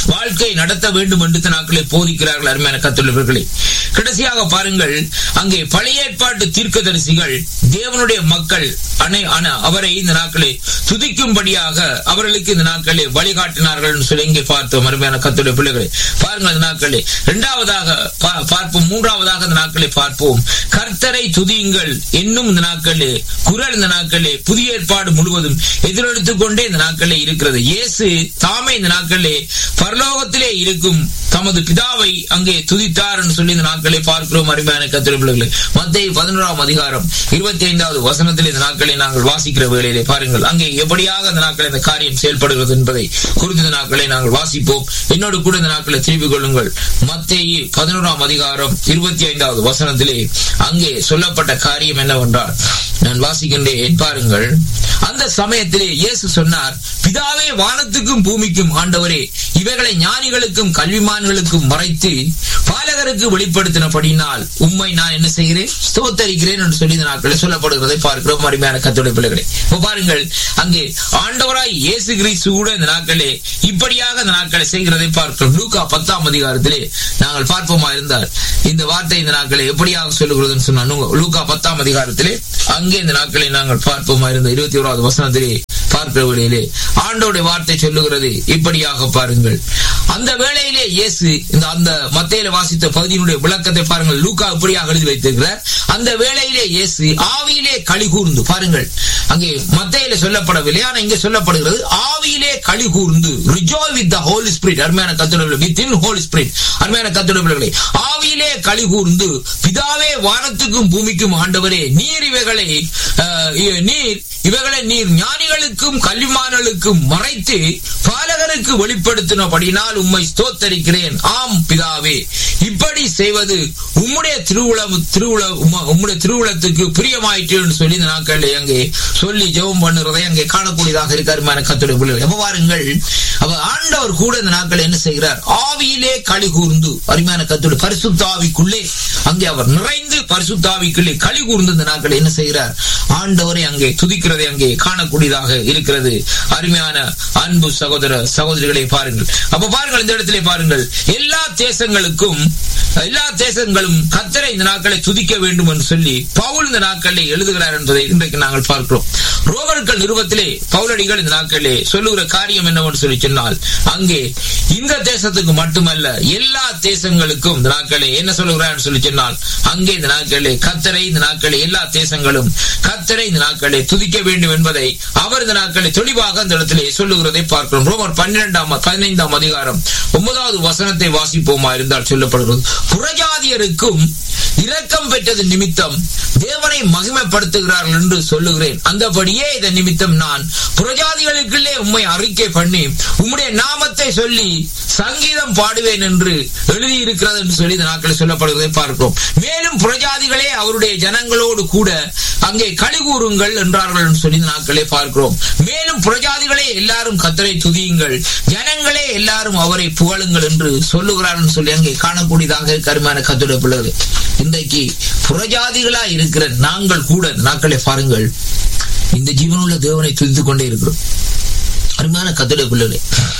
வாழ்க்கை நடத்த வேண்டும் என்று இந்த நாட்களை போதிக்கிறார்கள் அருமையான கத்துள்ளவர்களே கடைசியாக பாருங்கள் அங்கே பழைய ஏற்பாட்டு தீர்க்கதரிசிகள் தேவனுடைய மக்கள் அனை அன- அவரை இந்த நாட்களை துதிக்கும்படியாக அவர்களுக்கு இந்த நாட்களை வழிகாட்டினார்கள் என்று சொல்லி இங்கே பார்த்தோம் அருமையான கத்துடைய பிள்ளைகளை பாருங்கள் இந்த நாட்களே இரண்டாவதாக பா- பார்ப்போம் மூன்றாவதாக இந்த நாட்களை பார்ப்போம் கர்த்தரை துதியுங்கள் என்னும் இந்த நாட்களே குரல் இந்த நாட்களே புதிய ஏற்பாடு முழுவதும் எதிரெடுத்துக் கொண்டே இந்த நாட்களே இருக்கிறது இயேசு தாமே இந்த நாட்களே பரலோகத்திலே இருக்கும் தமது பிதாவை அங்கே துதித்தார் என்று சொல்லி இந்த நாட்களை பார்க்கிறோம் அருமையான கத்திர பிள்ளைகளை மத்திய பதினோராம் அதிகாரம் இருபத்தி ஐந்தாவது வசனத்தில் இந்த நாட்களை நாங்கள் வாசிக்கிற வேளையிலே பாருங்கள் அங்கே எப்படியாக இந்த நாட்கள் இந்த காரியம் செயல்படுகிறது என்பதை குறித்த இந்த நாட்களை நாங்கள் வாசிப்போம் என்னோடு கூட இந்த நாட்களை திருப்பிக் கொள்ளுங்கள் மத்திய பதினோராம் அதிகாரம் இருபத்தி ஐந்தாவது வசனத்திலே அங்கே சொல்லப்பட்ட காரியம் என்னவென்றால் நான் வாசிக்கின்றேன் பாருங்கள் அந்த சமயத்திலே இயேசு சொன்னார் பிதாவே வானத்துக்கும் பூமிக்கும் ஆண்டவரே இவைகளை ஞானிகளுக்கும் கல்விமான்களுக்கும் மறைத்து பாலகருக்கு வெளிப்படுத்தினபடினால் உம்மை நான் என்ன செய்கிறேன் ஸ்தோத்தரிக்கிறேன் என்று சொல்லி இந்த நாட்களில் சொல்லப்படுகிறதை பார்க்கிறோம் அருமையான கத்துடைய பிள்ளைகளை இப்ப பாருங்கள் அங்கே ஆண்டவராய் இயேசு கிறிஸ்து கூட இந்த நாட்களே இப்படியாக இந்த நாட்களை செய்கிறதை பார்க்கிறோம் லூக்கா பத்தாம் அதிகாரத்திலே நாங்கள் பார்ப்போமா இருந்தால் இந்த வார்த்தை இந்த நாட்களை எப்படியாக சொல்லுகிறதுன்னு சொன்னா லூக்கா பத்தாம் அதிகாரத்திலே அங்கே இந்த நாட்களை நாங்கள் பார்ப்போமா இருந்த இருபத்தி ஓராவது வசனத்திலே பார்க்கிற வேளையிலே ஆண்டோடைய வார்த்தை சொல்லுகிறது இப்படியாக பாருங்கள் அந்த வேளையிலே இயேசு இந்த அந்த மத்தையில வாசித்த பகுதியினுடைய விளக்கத்தை பாருங்கள் லூக்கா இப்படியாக எழுதி வைத்திருக்கிறார் அந்த வேளையிலே இயேசு ஆவியிலே களி கூர்ந்து பாருங்கள் அங்கே மத்தையில சொல்லப்படவில்லை ஆனா இங்கே சொல்லப்படுகிறது ஆவியிலே களி கூர்ந்து rejoice with the Holy Spirit அருமையான கத்துடைய வித் இன் ஹோலி ஸ்பிரிட் அருமையான கத்துடைய ஆவியிலே களி கூர்ந்து பிதாவே வானத்துக்கும் பூமிக்கும் ஆண்டவரே நீர் இவைகளை அஹ், நீர் இவைகளை நீர் ஞானிகளுக்கும் கல்விமான்களுக்கும் மறைத்து பாலகருக்கு வெளிப்படுத்தினபடினால் உம்மை ஸ்தோத்தரிக்கிறேன் ஆம் பிதாவே இப்படி செய்வது உம்முடைய திருவுளம் திருவுள உம்ம- உம்முடைய திருவுளத்துக்கு பிரியமாயிற்று என்று சொல்லி இந்த நாட்கள் அங்கே சொல்லி ஜெபம் பண்ணுறதை அங்கே காணக்கூடியதாக இருக்காருமான கத்துடைய பிள்ளைகள் எப்ப பாருங்கள் அவ ஆண்டவர் கூட இந்த நாட்கள் என்ன செய்கிறார் ஆவியிலே களி கூர்ந்து அருமையான கத்துடைய பரிசுத்த ஆவிக்குள்ளே அங்கே அவர் நிறைந்து பரிசுத்த ஆவிக்குள்ளே களி கூர்ந்து இந்த நாட்கள் என்ன செய்கிறார் ஆண்டவரை அங்கே துதிக்கிறதை அங்கே காணக்கூடியதாக இருக்கிறது அருமையான அன்பு சகோதர சகோதரிகளை பாருங்கள் அப்ப பாருங்கள் இந்த இடத்திலே பாருங்கள் எல்லா தேசங்களுக்கும் எல்லா தேசங்களும் கத்தரை இந்த நாட்களை துதிக்க வேண்டும் என்று சொல்லி பவுல் இந்த நாட்களில் எழுதுகிறார் என்பதை இன்றைக்கு நாங்கள் பார்க்கிறோம் ரோமர்கள் நிறுவத்திலே பவுலடிகள் இந்த நாட்களிலே சொல்லுகிற காரியம் என்னவென்று சொல்லி சொன்னால் அங்கே இந்த தேசத்துக்கு மட்டுமல்ல எல்லா தேசங்களுக்கும் இந்த நாட்களே என்ன சொல்லுகிறார் சொல்லி சொன்னால் அங்கே இந்த நாட்களிலே கத்தரை இந்த நாட்களில் எல்லா தேசங்களும் கத்தரை இந்த நாட்களை துதிக்க வேண்டும் என்பதை அவர் இந்த நாட்களை தெளிவாக அந்த இடத்திலே சொல்லுகிறதை பார்க்கிறோம் ரோமர் பன்னிரெண்டாம் பதினைந்தாம் அதிகாரம் ஒன்பதாவது வசனத்தை வாசிப்போமா இருந்தால் சொல்லப்படுகிறது புறஜாதியருக்கும் இரக்கம் பெற்றது நிமித்தம் தேவனை மகிமைப்படுத்துகிறார்கள் என்று சொல்லுகிறேன் அந்தபடியே இதன் நிமித்தம் நான் புறஜாதிகளுக்குள்ளே உம்மை அறிக்கை பண்ணி உம்முடைய நாமத்தை சொல்லி சங்கீதம் பாடுவேன் என்று எழுதியிருக்கிறது என்று சொல்லி இந்த நாட்களில் சொல்லப்படுவதை பார்க்கிறோம் மேலும் புறஜாதிகளே அவருடைய ஜனங்களோடு கூட அங்கே களி கூறுங்கள் என்றார்கள் என்று சொல்லி இந்த நாட்களே பார்க்கிறோம் மேலும் புறஜாதிகளே எல்லாரும் கத்தரை துதியுங்கள் ஜனங்களே எல்லாரும் அவரை புகழுங்கள் என்று சொல்லுகிறார்கள் சொல்லி அங்கே காணக்கூடியதாக கருமையான கத்துடைய பிள்ளைகள் இன்றைக்கு புறஜாதிகளா இருக்கிற நாங்கள் கூட இந்த நாட்களை பாருங்கள் இந்த ஜீவனுள்ள தேவனை துதித்துக் கொண்டே இருக்கிறோம் அருமையான கத்துடைய பிள்ளைகளே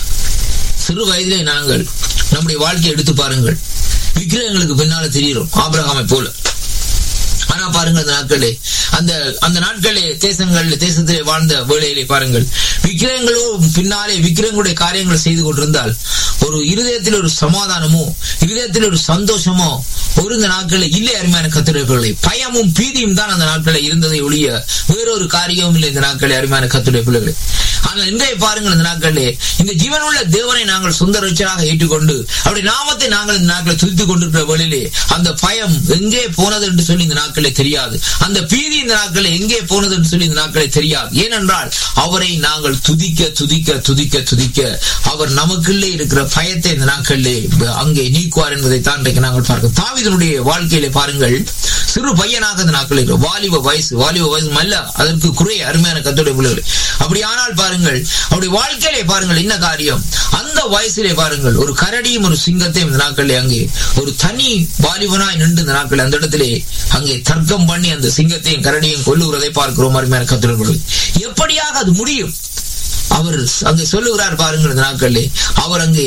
சிறு வயதிலே நாங்கள் நம்முடைய வாழ்க்கையை எடுத்து பாருங்கள் விக்கிரகங்களுக்கு பின்னால தெரிகிறோம் ஆபிரகாமை போல ஆனா பாருங்கள் அந்த நாட்களே அந்த அந்த நாட்களே தேசங்கள் தேசத்திலே வாழ்ந்த வேளையிலே பாருங்கள் விக்கிரகங்களோ பின்னாலே விக்கிரகங்களுடைய காரியங்களை செய்து கொண்டிருந்தால் ஒரு இருதயத்தில் ஒரு சமாதானமோ இருதயத்தில் ஒரு சந்தோஷமோ ஒரு இந்த நாட்களில் இல்லை அருமையான கத்துடையவர்களை பயமும் பீதியும் தான் அந்த நாட்களில் இருந்ததை ஒழிய வேறொரு காரியமும் இல்லை இந்த நாட்களில் அருமையான கத்துடைய பிள்ளைகளை ஆனால் இன்றைய பாருங்கள் இந்த நாட்களிலே இந்த ஜீவனுள்ள தேவனை நாங்கள் சொந்த ரட்சராக ஏற்றுக்கொண்டு அவருடைய நாமத்தை நாங்கள் இந்த நாட்களை துதித்துக் கொண்டிருக்கிற வழியிலே அந்த பயம் எங்கே போனது என்று சொல்லி இந்த நாட்களே தெரியாது அந்த பீதி இந்த நாட்களில் எங்கே போனது என்று சொல்லி இந்த நாட்களே தெரியாது ஏனென்றால் அவரை நாங்கள் துதிக்க துதிக்க துதிக்க துதிக்க அவர் நமக்குள்ளே இருக்கிற பயத்தை இந்த நாட்களிலே அங்கே நீக்குவார் என்பதை தான் இன்றைக்கு நாங்கள் பார்க்கிறோம் தாவிதனுடைய வாழ்க்கையிலே பாருங்கள் சிறு பையனாக இந்த நாட்களில் இருக்கிற வாலிப வயசு வாலிப வயசு அல்ல அதற்கு குறை அருமையான கத்துடைய பிள்ளைகள் அப்படியானால் பாருங்கள் அவருடைய வாழ்க்கையிலே பாருங்கள் என்ன காரியம் அந்த வயசிலே பாருங்கள் ஒரு கரடியும் ஒரு சிங்கத்தையும் இந்த நாட்களிலே அங்கே ஒரு தனி வாலிபனாய் நின்று இந்த நாட்கள் அந்த இடத்திலே அங்கே தர்க்கம் பண்ணி அந்த சிங்கத்தையும் கரடியும் கொல்லுகிறதை பார்க்கிறோம் அருமையான கத்துடைய எப்படியாக அது முடியும் அவர் அங்கே சொல்லுகிறார் பாருங்கள் இந்த நாட்களிலே அவர் அங்கே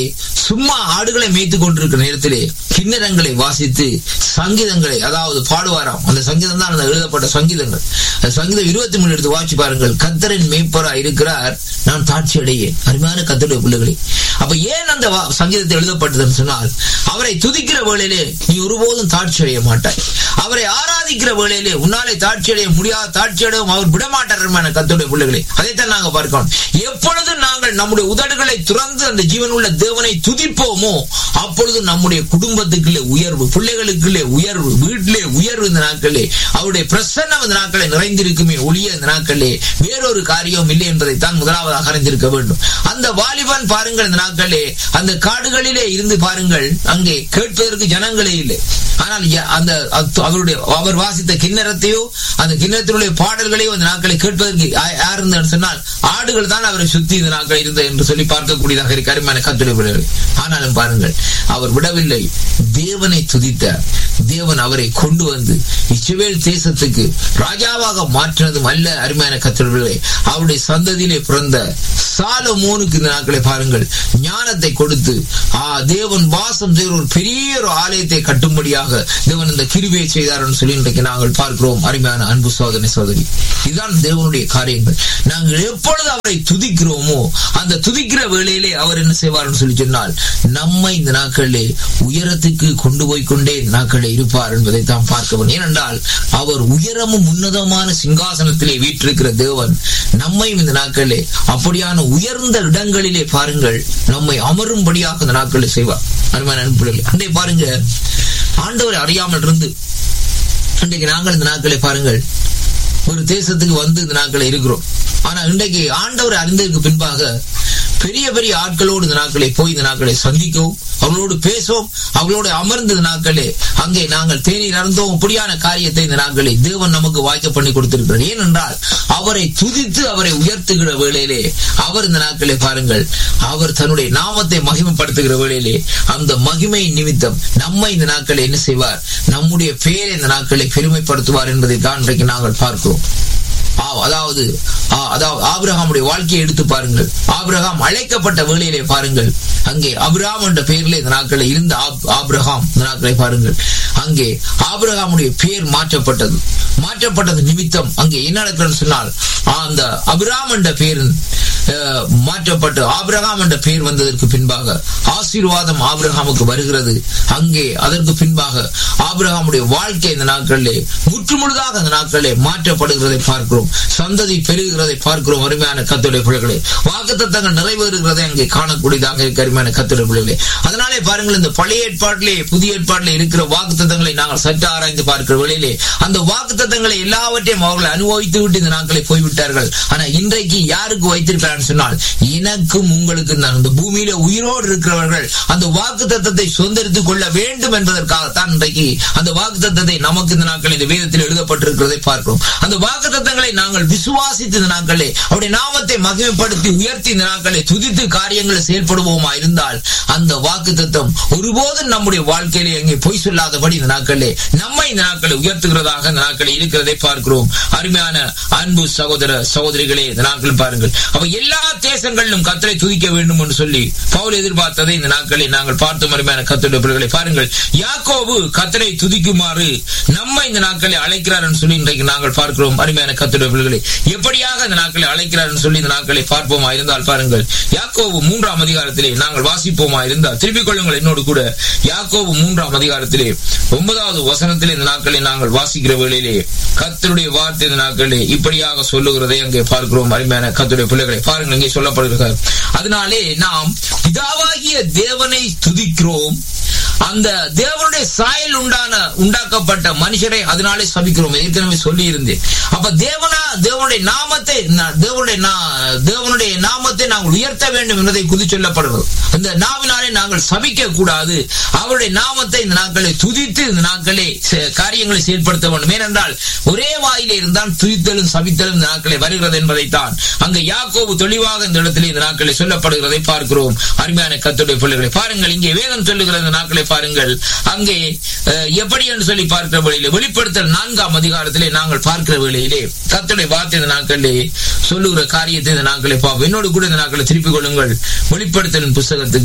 சும்மா ஆடுகளை மேய்த்து கொண்டிருக்கிற நேரத்திலே கிண்ணறங்களை வாசித்து சங்கீதங்களை அதாவது பாடுவாராம் அந்த சங்கீதம் தான் அந்த எழுதப்பட்ட சங்கீதங்கள் அந்த சங்கீதம் இருபத்தி மூணு எடுத்து வாசி பாருங்கள் கத்தரின் மேய்ப்பரா இருக்கிறார் நான் தாட்சி அடையேன் அருமையான கத்தருடைய பிள்ளைகளே அப்ப ஏன் அந்த வா- சங்கீதத்தை எழுதப்பட்டதுன்னு சொன்னால் அவரை துதிக்கிற வேளையிலே நீ ஒருபோதும் தாட்சி அடைய மாட்டாய் அவரை ஆராதிக்கிற வேளையிலே உன்னாலே தாட்சி அடைய முடியாத தாட்சி அடையும் அவர் விடமாட்டார் அருமையான கத்தருடைய பிள்ளைகளே அதைத்தான் நாங்க பார்க்கணும் எப்பொழுது நாங்கள் நம்முடைய உதடுகளை துறந்து அந்த ஜீவனுள்ள தேவனை துதிப்போமோ அப்பொழுது நம்முடைய குடும்பத்துக்குள்ளே உயர்வு பிள்ளைகளுக்குள்ளே உயர்வு வீட்டிலே உயர்வு இந்த நாட்களே அவருடைய பிரசன்னம் இந்த நாட்களை நிறைந்திருக்குமே ஒளிய இந்த நாட்களே வேறொரு காரியம் இல்லை என்பதைத்தான் முதலாவதாக அறிந்திருக்க வேண்டும் அந்த வாலிபன் பாருங்கள் இந்த நாட்களே அந்த காடுகளிலே இருந்து பாருங்கள் அங்கே கேட்பதற்கு ஜனங்களே இல்லை ஆனால் ய- அந்த அத்- அவருடைய அவர் வாசித்த கிண்ணறத்தையோ அந்த கிண்ணறத்தினுடைய பாடல்களையோ அந்த நாட்களை கேட்பதற்கு யா- யார் இருந்தான்னு சொன்னால் ஆடுகள் தான் அவரை சுத்தி இந்த நாட்கள் இருந்த என்று சொல்லி பார்க்கக்கூடியதாக இருக்கு அருமையான கத்துடைய பிள்ளைகள் ஆனாலும் பாருங்கள் அவர் விடவில்லை தேவனை துதித்தார் தேவன் அவரை கொண்டு வந்து இஸ்ரவேல் தேசத்துக்கு ராஜாவாக மாற்றினதும் அல்ல அருமையான கத்திரர்களே அவருடைய சந்ததியிலே பிறந்த சாலமோனுக்கு இந்த நாட்களை பாருங்கள் ஞானத்தை கொடுத்து ஆ தேவன் வாசம் செய்கிற ஒரு பெரிய ஒரு ஆலயத்தை கட்டும்படியாக தேவன் இந்த கிருவியை செய்தார்னு சொல்லி இன்றைக்கு நாங்கள் பார்க்கிறோம் அருமையான அன்பு சோதனை சோதரி இதுதான் தேவனுடைய காரியங்கள் நாங்கள் எப்பொழுது அவரை துதிக்கிறோமோ அந்த துதிக்கிற வேளையிலே அவர் என்ன செய்வார்னு சொல்லி சொன்னால் நம்மை இந்த நாட்களிலே உயரத்துக்கு கொண்டு போய் கொண்டே இந்த நாட்களிலே இருப்பார் என்பதை தான் பார்க்க வேண்டும் ஏனென்றால் அவர் உயரமும் உன்னதமான சிங்காசனத்திலே வீற்றிருக்கிற தேவன் நம்மையும் இந்த நாட்களிலே அப்படியான உயர்ந்த இடங்களிலே பாருங்கள் நம்மை அமரும்படியாக இந்த நாட்களில் செய்வார் அருமையான அன்புகளே அண்டை பாருங்க ஆண்டவரை அறியாமல் இருந்து இன்றைக்கு நாங்கள் இந்த நாட்களை பாருங்கள் ஒரு தேசத்துக்கு வந்து இந்த நாட்களை இருக்கிறோம் ஆனா இன்றைக்கு ஆண்டவர் அறிந்ததுக்கு பின்பாக பெரிய பெரிய ஆட்களோடு இந்த நாட்களை போய் இந்த நாட்களை சந்திக்கவும் அவர்களோடு பேசவும் அவர்களோடு அமர்ந்த இந்த நாட்களே அங்கே நாங்கள் தேநீர் அறந்தோம் இப்படியான காரியத்தை இந்த நாட்களை தேவன் நமக்கு வாய்க்க பண்ணி கொடுத்திருக்கிறார் ஏனென்றால் அவரை துதித்து அவரை உயர்த்துகிற வேளையிலே அவர் இந்த நாட்களை பாருங்கள் அவர் தன்னுடைய நாமத்தை மகிமைப்படுத்துகிற வேளையிலே அந்த மகிமை நிமித்தம் நம்மை இந்த நாட்களை என்ன செய்வார் நம்முடைய பெயரை இந்த நாட்களை பெருமைப்படுத்துவார் என்பதை தான் இன்றைக்கு நாங்கள் பார்க்கிறோம் ஆ, அதாவது ஆ, அதாவது ஆபிரகாமுடைய வாழ்க்கையை எடுத்து பாருங்கள் ஆபிரகாம் அழைக்கப்பட்ட வேளையிலே பாருங்கள் அங்கே அபிராம் என்ற பெயரிலே இந்த நாட்களில் இருந்த ஆப்- ஆபிரகாம் இந்த நாட்களை பாருங்கள் அங்கே ஆபிரகாமுடைய பெயர் மாற்றப்பட்டது மாற்றப்பட்டது நிமித்தம் அங்கே என்ன நடக்கிறதுன்னு சொன்னால் ஆ, அந்த அபிராம் என்ற பெயரின் அஹ், மாற்றப்பட்டு ஆபிரகாம் என்ற பெயர் வந்ததற்கு பின்பாக ஆசீர்வாதம் ஆபிரகாமுக்கு வருகிறது அங்கே அதற்கு பின்பாக ஆபிரகாமுடைய வாழ்க்கை இந்த நாட்களிலே முற்றுமுழுதாக அந்த நாட்களிலே மாற்றப்படுகிறதை பார்க்கிறோம் சந்ததி பெருகிறதை பார்க்கிறோம் அருமையான கத்துடைய பிள்ளைகளே வாக்குத்தத்தங்கள் நிறைவேறுகிறதை அங்கே காணக்கூடியதாக இருக்க அருமையான கத்துடைய பிள்ளைகளே அதனாலே பாருங்கள் இந்த பழைய ஏற்பாட்டிலே புதிய ஏற்பாட்டிலே இருக்கிற வாக்குத்தத்தங்களை நாங்கள் சற்று ஆராய்ந்து பார்க்கிற வேளையிலே அந்த வாக்குத்தத்தங்களை எல்லாவற்றையும் அவர்கள் அனுபவித்து விட்டு இந்த நாட்களை போய்விட்டார்கள் ஆனா இன்றைக்கு யாருக்கு வைத்திருக்கிறான்னு சொன்னால் எனக்கும் உங்களுக்கு தான் இந்த பூமியில உயிரோடு இருக்கிறவர்கள் அந்த வாக்கு தத்தத்தை சுதந்திரித்துக் கொள்ள வேண்டும் என்பதற்காகத்தான் இன்றைக்கு அந்த வாக்கு தத்தத்தை நமக்கு இந்த நாட்கள் இந்த வேதத்தில் எழுதப்பட்டிருக்கிறதை பார்க்கிறோம் அந்த வாக்கு தத்தங்களை நாங்கள் விசுவாசித்து இந்த நாட்களே அவருடைய நாமத்தை மகிமைப்படுத்தி உயர்த்தி இந்த நாட்களை துதித்து காரியங்களை செயல்படுவோமா இருந்தால் அந்த வாக்கு தத்தம் ஒருபோதும் நம்முடைய வாழ்க்கையிலே அங்கே பொய் சொல்லாதபடி இந்த நாட்களே நம்மை இந்த நாட்களை உயர்த்துகிறதாக இந்த நாட்களை இருக்கிறதை பார்க்கிறோம் அருமையான அன்பு சகோதர சகோதரிகளே இந்த நாட்கள் பாருங்கள் அப்ப எல்லா தேசங்களிலும் கத்தரை துதிக்க வேண்டும் என்று சொல்லி பவுல் எதிர்பார்த்ததை இந்த நாட்களை நாங்கள் பார்த்தோம் அருமையான கத்தருடைய பிள்ளைகளை பாருங்கள் யாக்கோபு கத்தரை துதிக்குமாறு நம்மை இந்த நாட்களை அழைக்கிறார் என்று சொல்லி இன்றைக்கு நாங்கள் பார்க்கிறோம் அருமையான கத்தருடைய பிள்ளைகளை எப்படியாக இந்த நாட்களை அழைக்கிறார் என்று சொல்லி இந்த நாட்களை பார்ப்போமா இருந்தால் பாருங்கள் யாக்கோபு மூன்றாம் அதிகாரத்திலே நாங்கள் வாசிப்போமா இருந்தால் திருப்பிக் கொள்ளுங்கள் என்னோடு கூட யாக்கோபு மூன்றாம் அதிகாரத்திலே ஒன்பதாவது வசனத்திலே இந்த நாட்களை நாங்கள் வாசிக்கிற வேளையிலே கத்தருடைய வார்த்தை இந்த நாட்களிலே இப்படியாக சொல்லுகிறதை அங்கே பார்க்கிறோம் அருமையான கத்தருடைய பிள்ளைகளை பாருங்கள் இங்கே சொல்லப்படுகிறது அதனாலே நாம் பிதாவாகிய தேவனை துதிக்கிறோம் அந்த தேவனுடைய சாயல் உண்டான உண்டாக்கப்பட்ட மனுஷரை அதனாலே சபிக்கிறோம் ஏற்கனவே சொல்லி இருந்தேன் அப்ப தேவனா தேவனுடைய நாமத்தை நா- தேவனுடைய நா- தேவனுடைய நாமத்தை நாங்கள் உயர்த்த வேண்டும் என்பதை குதி சொல்லப்படுகிறது இந்த நாவினாலே நாங்கள் சபிக்க கூடாது அவருடைய நாமத்தை இந்த நாட்களை துதித்து இந்த நாட்களை செ- காரியங்களை செயல்படுத்த வேண்டும் ஏனென்றால் ஒரே வாயிலே இருந்தால் துதித்தலும் சபித்தலும் இந்த நாட்களை வருகிறது என்பதைத்தான் அங்க யாக்கோபு தெளிவாக இந்த இடத்திலே இந்த நாட்களை சொல்லப்படுகிறதை பார்க்கிறோம் அருமையான கத்துடைய பிள்ளைகளை பாருங்கள் இங்கே வேதம் சொல்லுகிற இந்த நாட்களை பாருங்கள் அங்கே அஹ், எப்படி என்று சொல்லி பார்க்கிற வேளையிலே வெளிப்படுத்தல் நான்காம் அதிகாரத்திலே நாங்கள் பார்க்கிற வேளையிலே கத்துடைய வார்த்தை இந்த நாட்களிலே சொல்லுகிற காரியத்தை இந்த நாட்களை பார்ப்போம் என்னோடு கூட இந்த நாட்களை திருப்பிக் கொள்ளுங்கள் வெளிப்படுத்தலின் புஸ்தகத்துக்கு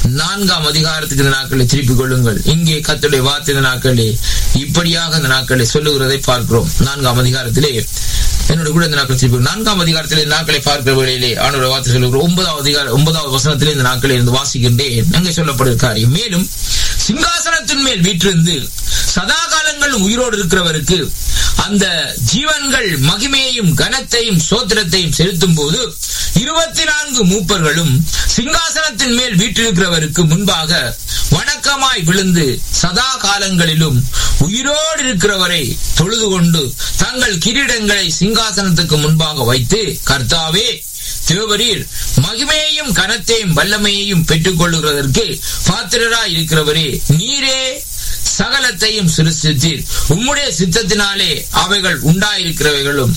நான்காம் அதிகாரத்துக்கு இந்த நாட்களை திருப்பிக் கொள்ளுங்கள் இங்கே கத்துடைய வார்த்தை இந்த நாட்களே இப்படியாக இந்த நாட்களை சொல்லுகிறதை பார்க்கிறோம் நான்காம் அதிகாரத்திலே என்னோட கூட இந்த நாட்கள் திருப்பி நான்காம் அதிகாரத்திலே இந்த நாட்களை பார்க்கிற வேளையிலே ஆண்டோட வார்த்தை சொல்லுகிறோம் ஒன்பதாவது அதிகார ஒன்பதாவது வசனத்திலே இந்த நாட்களை இருந்து வாசிக்கின்றேன் அங்கே சொல்லப்படுகிற காரியம் மேலும் சிங்காசனத்தின் மேல் வீற்றிருந்து சதா காலங்களும் உயிரோடு இருக்கிறவருக்கு அந்த ஜீவன்கள் மகிமையையும் கனத்தையும் சோத்திரத்தையும் செலுத்தும் போது இருபத்தி நான்கு மூப்பர்களும் சிங்காசனத்தின் மேல் வீற்றிருக்கிறவருக்கு முன்பாக வணக்கமாய் விழுந்து சதா காலங்களிலும் உயிரோடு இருக்கிறவரை தொழுது கொண்டு தங்கள் கிரீடங்களை சிங்காசனத்துக்கு முன்பாக வைத்து கர்த்தாவே தேவரீர் மகிமையையும் கனத்தையும் வல்லமையையும் பெற்றுக் கொள்ளுகிறதற்கு பாத்திரராய் இருக்கிறவரே நீரே சகலத்தையும் சிருஷ்டித்தீர் உம்முடைய சித்தத்தினாலே அவைகள் உண்டாயிருக்கிறவைகளும்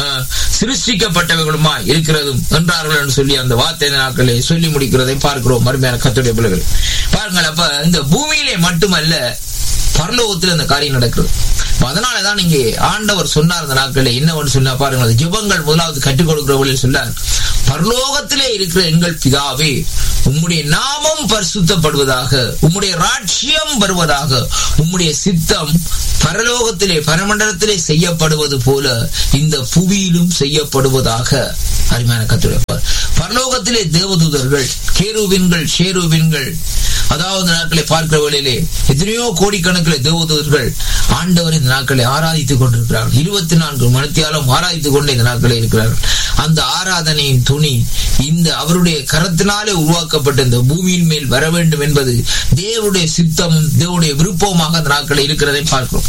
சிருஷ்டிக்கப்பட்டவைகளுமா இருக்கிறதும் என்றார்கள் என்று சொல்லி அந்த வார்த்தை நாட்களை சொல்லி முடிக்கிறதை பார்க்கிறோம் மறுமையான கத்துடைய பிள்ளைகள் பாருங்கள் அப்ப இந்த பூமியிலே மட்டுமல்ல பரலோகத்தில் இந்த காரியம் நடக்கிறது அதனாலதான் இங்கே ஆண்டவர் சொன்னார் இந்த நாட்களில் என்னவென்று சொன்னா பாருங்கள் ஜிபங்கள் முதலாவது கற்றுக் கொடுக்கிற வழியில் சொன்னார் பரலோகத்திலே இருக்கிற எங்கள் பிதாவே உம்முடைய நாமம் பரிசுத்தப்படுவதாக உம்முடைய ராட்சியம் வருவதாக உம்முடைய சித்தம் பரலோகத்திலே பரமண்டலத்திலே செய்யப்படுவது போல இந்த புவியிலும் செய்யப்படுவதாக அருமையான கத்துரைப்பார் பரலோகத்திலே தேவதூதர்கள் கேருவின்கள் ஷேருவின்கள் அதாவது நாட்களை பார்க்கிற வேளையிலே எத்தனையோ கோடிக்கணக்கில் தேவதூதர்கள் ஆண்டவர் இந்த நாட்களை ஆராதித்துக் கொண்டிருக்கிறார்கள் இருபத்தி நான்கு மணித்தியாலும் ஆராதித்துக் கொண்டு இந்த நாட்களை இருக்கிறார்கள் அந்த ஆராதனையின் துணி இந்த அவருடைய கரத்தினாலே உருவாக்கப்பட்ட இந்த பூமியின் மேல் வர வேண்டும் என்பது தேவனுடைய சித்தமும் தேவனுடைய விருப்பமாக அந்த நாட்களை இருக்கிறதை பார்க்கிறோம்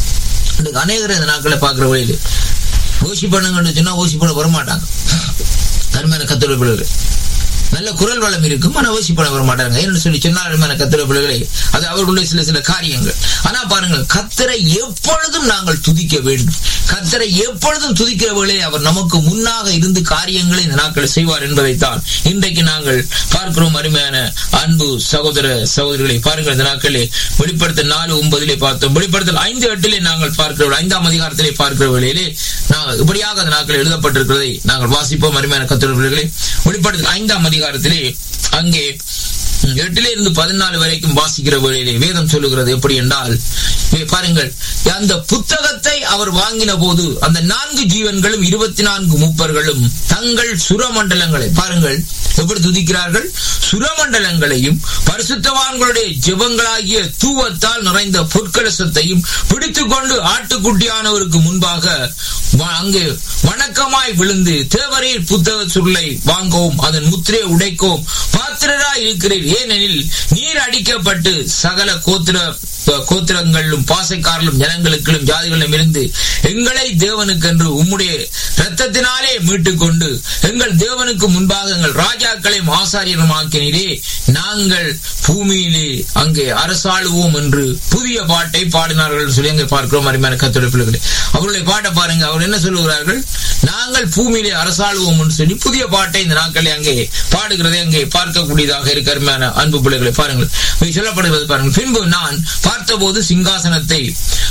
அநேகர் இந்த நாட்களை பார்க்கிற வழியில் ஓசி பண்ணுங்கன்னு சொன்னா ஓசி பண்ண வரமாட்டாங்க தன்மையான கத்தோட பிள்ளைகள் நல்ல குரல் வளம் இருக்கும் ஆனா ஓசி பண்ண வர மாட்டாங்க என்று சொல்லி சொன்னாலும் கத்திர பிள்ளைகளை அது அவர்களுடைய சில சில காரியங்கள் ஆனா பாருங்கள் கத்தரை எப்பொழுதும் நாங்கள் துதிக்க வேண்டும் கத்தரை எப்பொழுதும் துதிக்கிற வேளையை அவர் நமக்கு முன்னாக இருந்து காரியங்களை இந்த நாட்கள் செய்வார் என்பதைத்தான் இன்றைக்கு நாங்கள் பார்க்கிறோம் அருமையான அன்பு சகோதர சகோதரிகளை பாருங்கள் இந்த நாட்களே வெளிப்படுத்த நாலு ஒன்பதிலே பார்த்தோம் வெளிப்படுத்தல் ஐந்து எட்டிலே நாங்கள் பார்க்கிற ஐந்தாம் அதிகாரத்திலே பார்க்கிற வேளையிலே நாங்கள் இப்படியாக அந்த நாட்கள் எழுதப்பட்டிருக்கிறதை நாங்கள் வாசிப்போம் அருமையான கத்திர பிள்ளைகளை வெளிப்படுத்தல் ஐந்தாம் அதிகாரத்திலே அங்கே எட்டில இருந்து பதினாலு வரைக்கும் வாசிக்கிற வேளையிலே வேதம் சொல்லுகிறது எப்படி என்றால் பாருங்கள் அந்த புத்தகத்தை அவர் வாங்கின போது அந்த நான்கு ஜீவன்களும் இருபத்தி நான்கு மூப்பர்களும் தங்கள் சுரமண்டலங்களை பாருங்கள் எப்படி துதிக்கிறார்கள் சுரமண்டலங்களையும் பரிசுத்தவான்களுடைய ஜெபங்களாகிய தூவத்தால் நிறைந்த பொற்கலசத்தையும் பிடித்துக் கொண்டு ஆட்டுக்குட்டியானவருக்கு முன்பாக அங்கு வணக்கமாய் விழுந்து தேவரீர் புத்தக சுருளை வாங்கவும் அதன் முத்திரையை உடைக்கவும் பாத்திரராய் இருக்கிறீர் ஏனெனில் நீர் அடிக்கப்பட்டு சகல கோத்திர கோத்திரங்களிலும் பாசைக்காரலும் ஜனங்களுக்கும் ஜாதிகளிலும் இருந்து எங்களை தேவனுக்கென்று உம்முடைய ரத்தத்தினாலே மீட்டுக் கொண்டு எங்கள் தேவனுக்கு முன்பாக எங்கள் ராஜாக்களையும் ஆசாரியருமாக்கினீரே நாங்கள் பூமியிலே அங்கே அரசாளுவோம் என்று புதிய பாட்டை பாடினார்கள் சொல்லி அங்கே பார்க்கிறோம் அருமையான கத்தோட பிள்ளைகளை அவருடைய பாட்டை பாருங்க அவர் என்ன சொல்லுகிறார்கள் நாங்கள் பூமியிலே அரசாளுவோம் என்று சொல்லி புதிய பாட்டை இந்த நாட்களை அங்கே பாடுகிறதை அங்கே பார்க்கக்கூடியதாக இருக்க அருமையான அன்பு பிள்ளைகளை பாருங்கள் சொல்லப்படுகிறது பாருங்கள் பின்பு நான் பார்த்தபோது சிங்காசனத்தை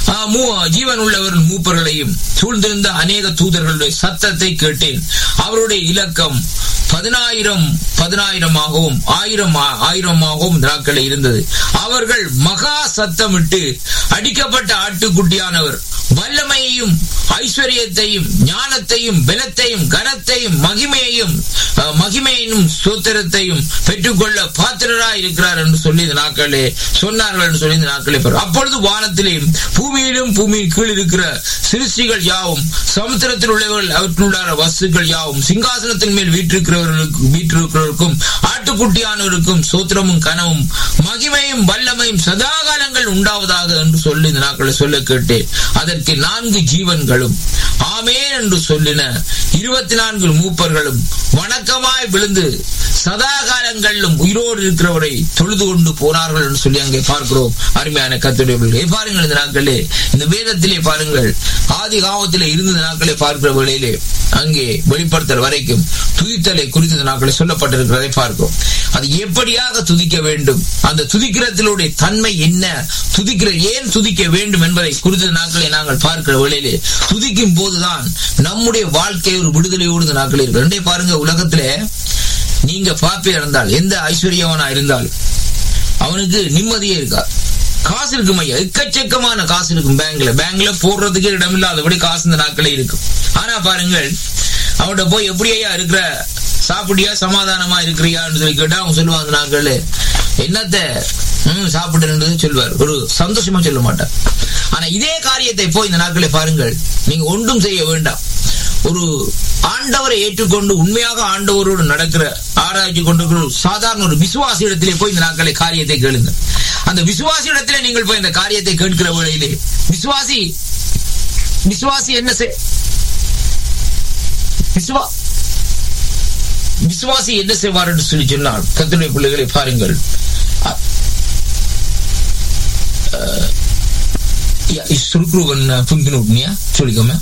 ஜீவன் உள்ளவர் மூப்பர்களையும் சூழ்ந்திருந்த அநேக தூதர்களுடைய சத்தத்தை கேட்டேன் அவருடைய இலக்கம் பதினாயிரம் பதினாயிரமாகவும் ஆயிரம் ஆயிரமாகவும் நாட்களை இருந்தது அவர்கள் மகா சத்தமிட்டு அடிக்கப்பட்ட ஆட்டுக்குட்டியானவர் வல்லமையையும் ஐஸ்வர்யத்தையும் ஞானத்தையும் பலத்தையும் கனத்தையும் மகிமையையும் மகிமையினும் சூத்திரத்தையும் பெற்றுக்கொள்ள பாத்திரராய் இருக்கிறார் என்று சொல்லி இந்த நாட்களே சொன்னார்கள் என்று சொல்லி இந்த நாட்களே அப்பொழுது வானத்திலேயும் பூமியிலும் பூமியின் கீழ் இருக்கிற சிருஷ்டிகள் யாவும் சமுத்திரத்தில் உள்ளவர்கள் அவற்றுள்ளார வஸ்துக்கள் யாவும் சிங்காசனத்தின் மேல் வீற்றிருக்கிறவர்களுக்கு வீற்றிருக்கிறவருக்கும் ஆட்டுக்குட்டியானவருக்கும் சூத்திரமும் கனவும் மகிமையும் வல்லமையும் சதாகாலங்கள் உண்டாவதாக என்று சொல்லி இந்த நாட்களை சொல்ல கேட்டேன் அதற்கு நான்கு ஜீவன்களும் ஆமேன் என்று சொல்லின இருபத்தி நான்கு மூப்பர்களும் வணக்கமாய் விழுந்து சதா காலங்களிலும் உயிரோடு இருக்கிறவரை தொழுது கொண்டு போனார்கள் என்று சொல்லி அங்கே பார்க்கிறோம் அருமையான கத்துடைய பாருங்கள் இந்த நாட்களே இந்த வேதத்திலே பாருங்கள் ஆதி காமத்திலே இருந்த நாட்களை பார்க்கிற வேளையிலே அங்கே வெளிப்படுத்தல் வரைக்கும் துதித்தலை குறித்த நாட்களை சொல்லப்பட்டிருக்கிறதை பார்க்கிறோம் அது எப்படியாக துதிக்க வேண்டும் அந்த துதிக்கிறத்தினுடைய தன்மை என்ன துதிக்கிற ஏன் துதிக்க வேண்டும் என்பதை குறித்த நாட்களை நாங்கள் பார்க்கிற வேளையிலே துதிக்கும் போதுதான் நம்முடைய வாழ்க்கை ஒரு விடுதலையோடு நாட்கள் இருக்கு ரெண்டே பாருங்க உலகத்திலே நீங்க பாப்பி இருந்தால் எந்த ஐஸ்வர்யவனா இருந்தால் அவனுக்கு நிம்மதியே இருக்கா காசு இருக்கும் ஐயா எக்கச்சக்கமான காசு இருக்கும் பேங்க்ல பேங்க்ல போடுறதுக்கு இடமில்லாதபடி காசு இந்த நாட்களே இருக்கும் ஆனா பாருங்கள் அவன்கிட்ட போய் எப்படி ஐயா இருக்கிற சாப்பிட்டியா சமாதானமா இருக்கிறியான்னு சொல்லி கேட்டா அவங்க சொல்லுவாங்க அந்த நாட்கள் என்னத்த ம் சாப்பிடுறது சொல்வார் ஒரு சந்தோஷமா சொல்ல மாட்டார் ஆனா இதே காரியத்தை போய் இந்த நாட்களை பாருங்கள் நீங்க ஒன்றும் செய்ய வேண்டாம் ஒரு ஆண்டவரை ஏற்றுக்கொண்டு உண்மையாக ஆண்டவரோடு நடக்கிற ஆராய்ச்சி கொண்டிருக்கிற ஒரு சாதாரண ஒரு விசுவாசி இடத்திலே போய் இந்த நாட்களை காரியத்தை கேளுங்க அந்த விசுவாசி இடத்திலே நீங்கள் போய் இந்த காரியத்தை கேட்கிற வேளையிலே விசுவாசி விசுவாசி என்ன செய் விசுவா விசுவாசி என்ன செய்வார் என்று சொல்லி சொன்னால் கத்துடைய பிள்ளைகளை பாருங்கள் சுருக்குருவன் புங்கினுட்னியா சொல்லிக்கோமே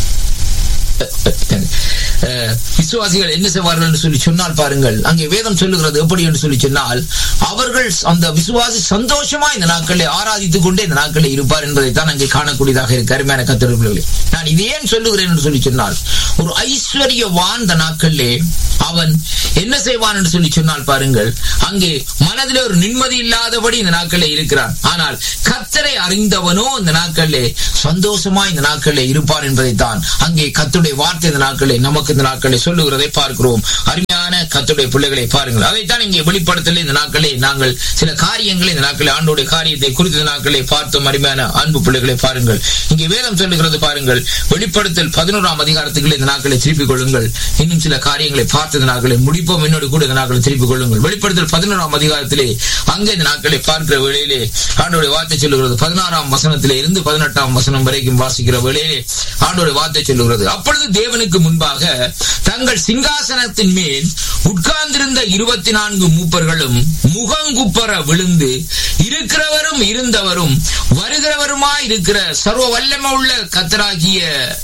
விசுவாசிகள் என்ன செய்வார்கள் என்று சொல்லி சொன்னால் பாருங்கள் அங்கே வேதம் சொல்லுகிறது எப்படி என்று சொல்லி சொன்னால் அவர்கள் அந்த விசுவாசி சந்தோஷமா இந்த நாட்களை ஆராதித்துக் கொண்டே இந்த நாட்களில் இருப்பார் என்பதை தான் அங்கே காணக்கூடியதாக இருக்கு அருமையான கத்திரர்களே நான் இது ஏன் சொல்லுகிறேன் என்று சொல்லி சொன்னால் ஒரு ஐஸ்வர்யவான் இந்த நாட்களிலே அவன் என்ன செய்வான் என்று சொல்லி சொன்னால் பாருங்கள் அங்கே மனதில் ஒரு நிம்மதி இல்லாதபடி இந்த நாட்களில் இருக்கிறான் ஆனால் கத்தரை அறிந்தவனோ இந்த நாட்களிலே சந்தோஷமா இந்த நாட்களிலே இருப்பான் என்பதைத்தான் அங்கே கத்துடைய வார்த்தை இந்த நாட்களை நமக்கு இந்த நாட்களை சொல்லுகிறதை பார்க்கிறோம் அருமையான கத்துடைய பிள்ளைகளை பாருங்கள் அதைத்தான் இங்கே வெளிப்படுத்தல இந்த நாட்களை நாங்கள் சில காரியங்களை இந்த நாட்களை ஆண்டோடைய காரியத்தை குறித்த நாட்களை பார்த்தோம் அருமையான அன்பு பிள்ளைகளை பாருங்கள் இங்கே வேதம் சொல்லுகிறது பாருங்கள் வெளிப்படுத்தல் பதினோராம் அதிகாரத்துக்குள்ள இந்த நாட்களை திருப்பிக் கொள்ளுங்கள் இன்னும் சில காரியங்களை பார்த்த நாட்களை முடிப்போம் என்னோடு கூட இந்த நாட்களை திருப்பிக் கொள்ளுங்கள் வெளிப்படுத்தல் பதினோராம் அதிகாரத்திலே அங்கே இந்த நாட்களை பார்க்கிற வேளையிலே ஆண்டோடைய வார்த்தை சொல்லுகிறது பதினாறாம் வசனத்திலே இருந்து பதினெட்டாம் வசனம் வரைக்கும் வாசிக்கிற வேளையிலே ஆண்டோடைய வார்த்தை சொல்லுகிறது அப்பொழுது தேவனுக்கு முன்பாக தங்கள் சிங்காசனத்தின் மேல் உட்கார்ந்திருந்த இருபத்தி நான்கு மூப்பர்களும் முகங்குப்பர விழுந்து இருக்கிறவரும் இருந்தவரும் வருகிறவருமாய் இருக்கிற சர்வ வல்லமை உள்ள கத்தராகிய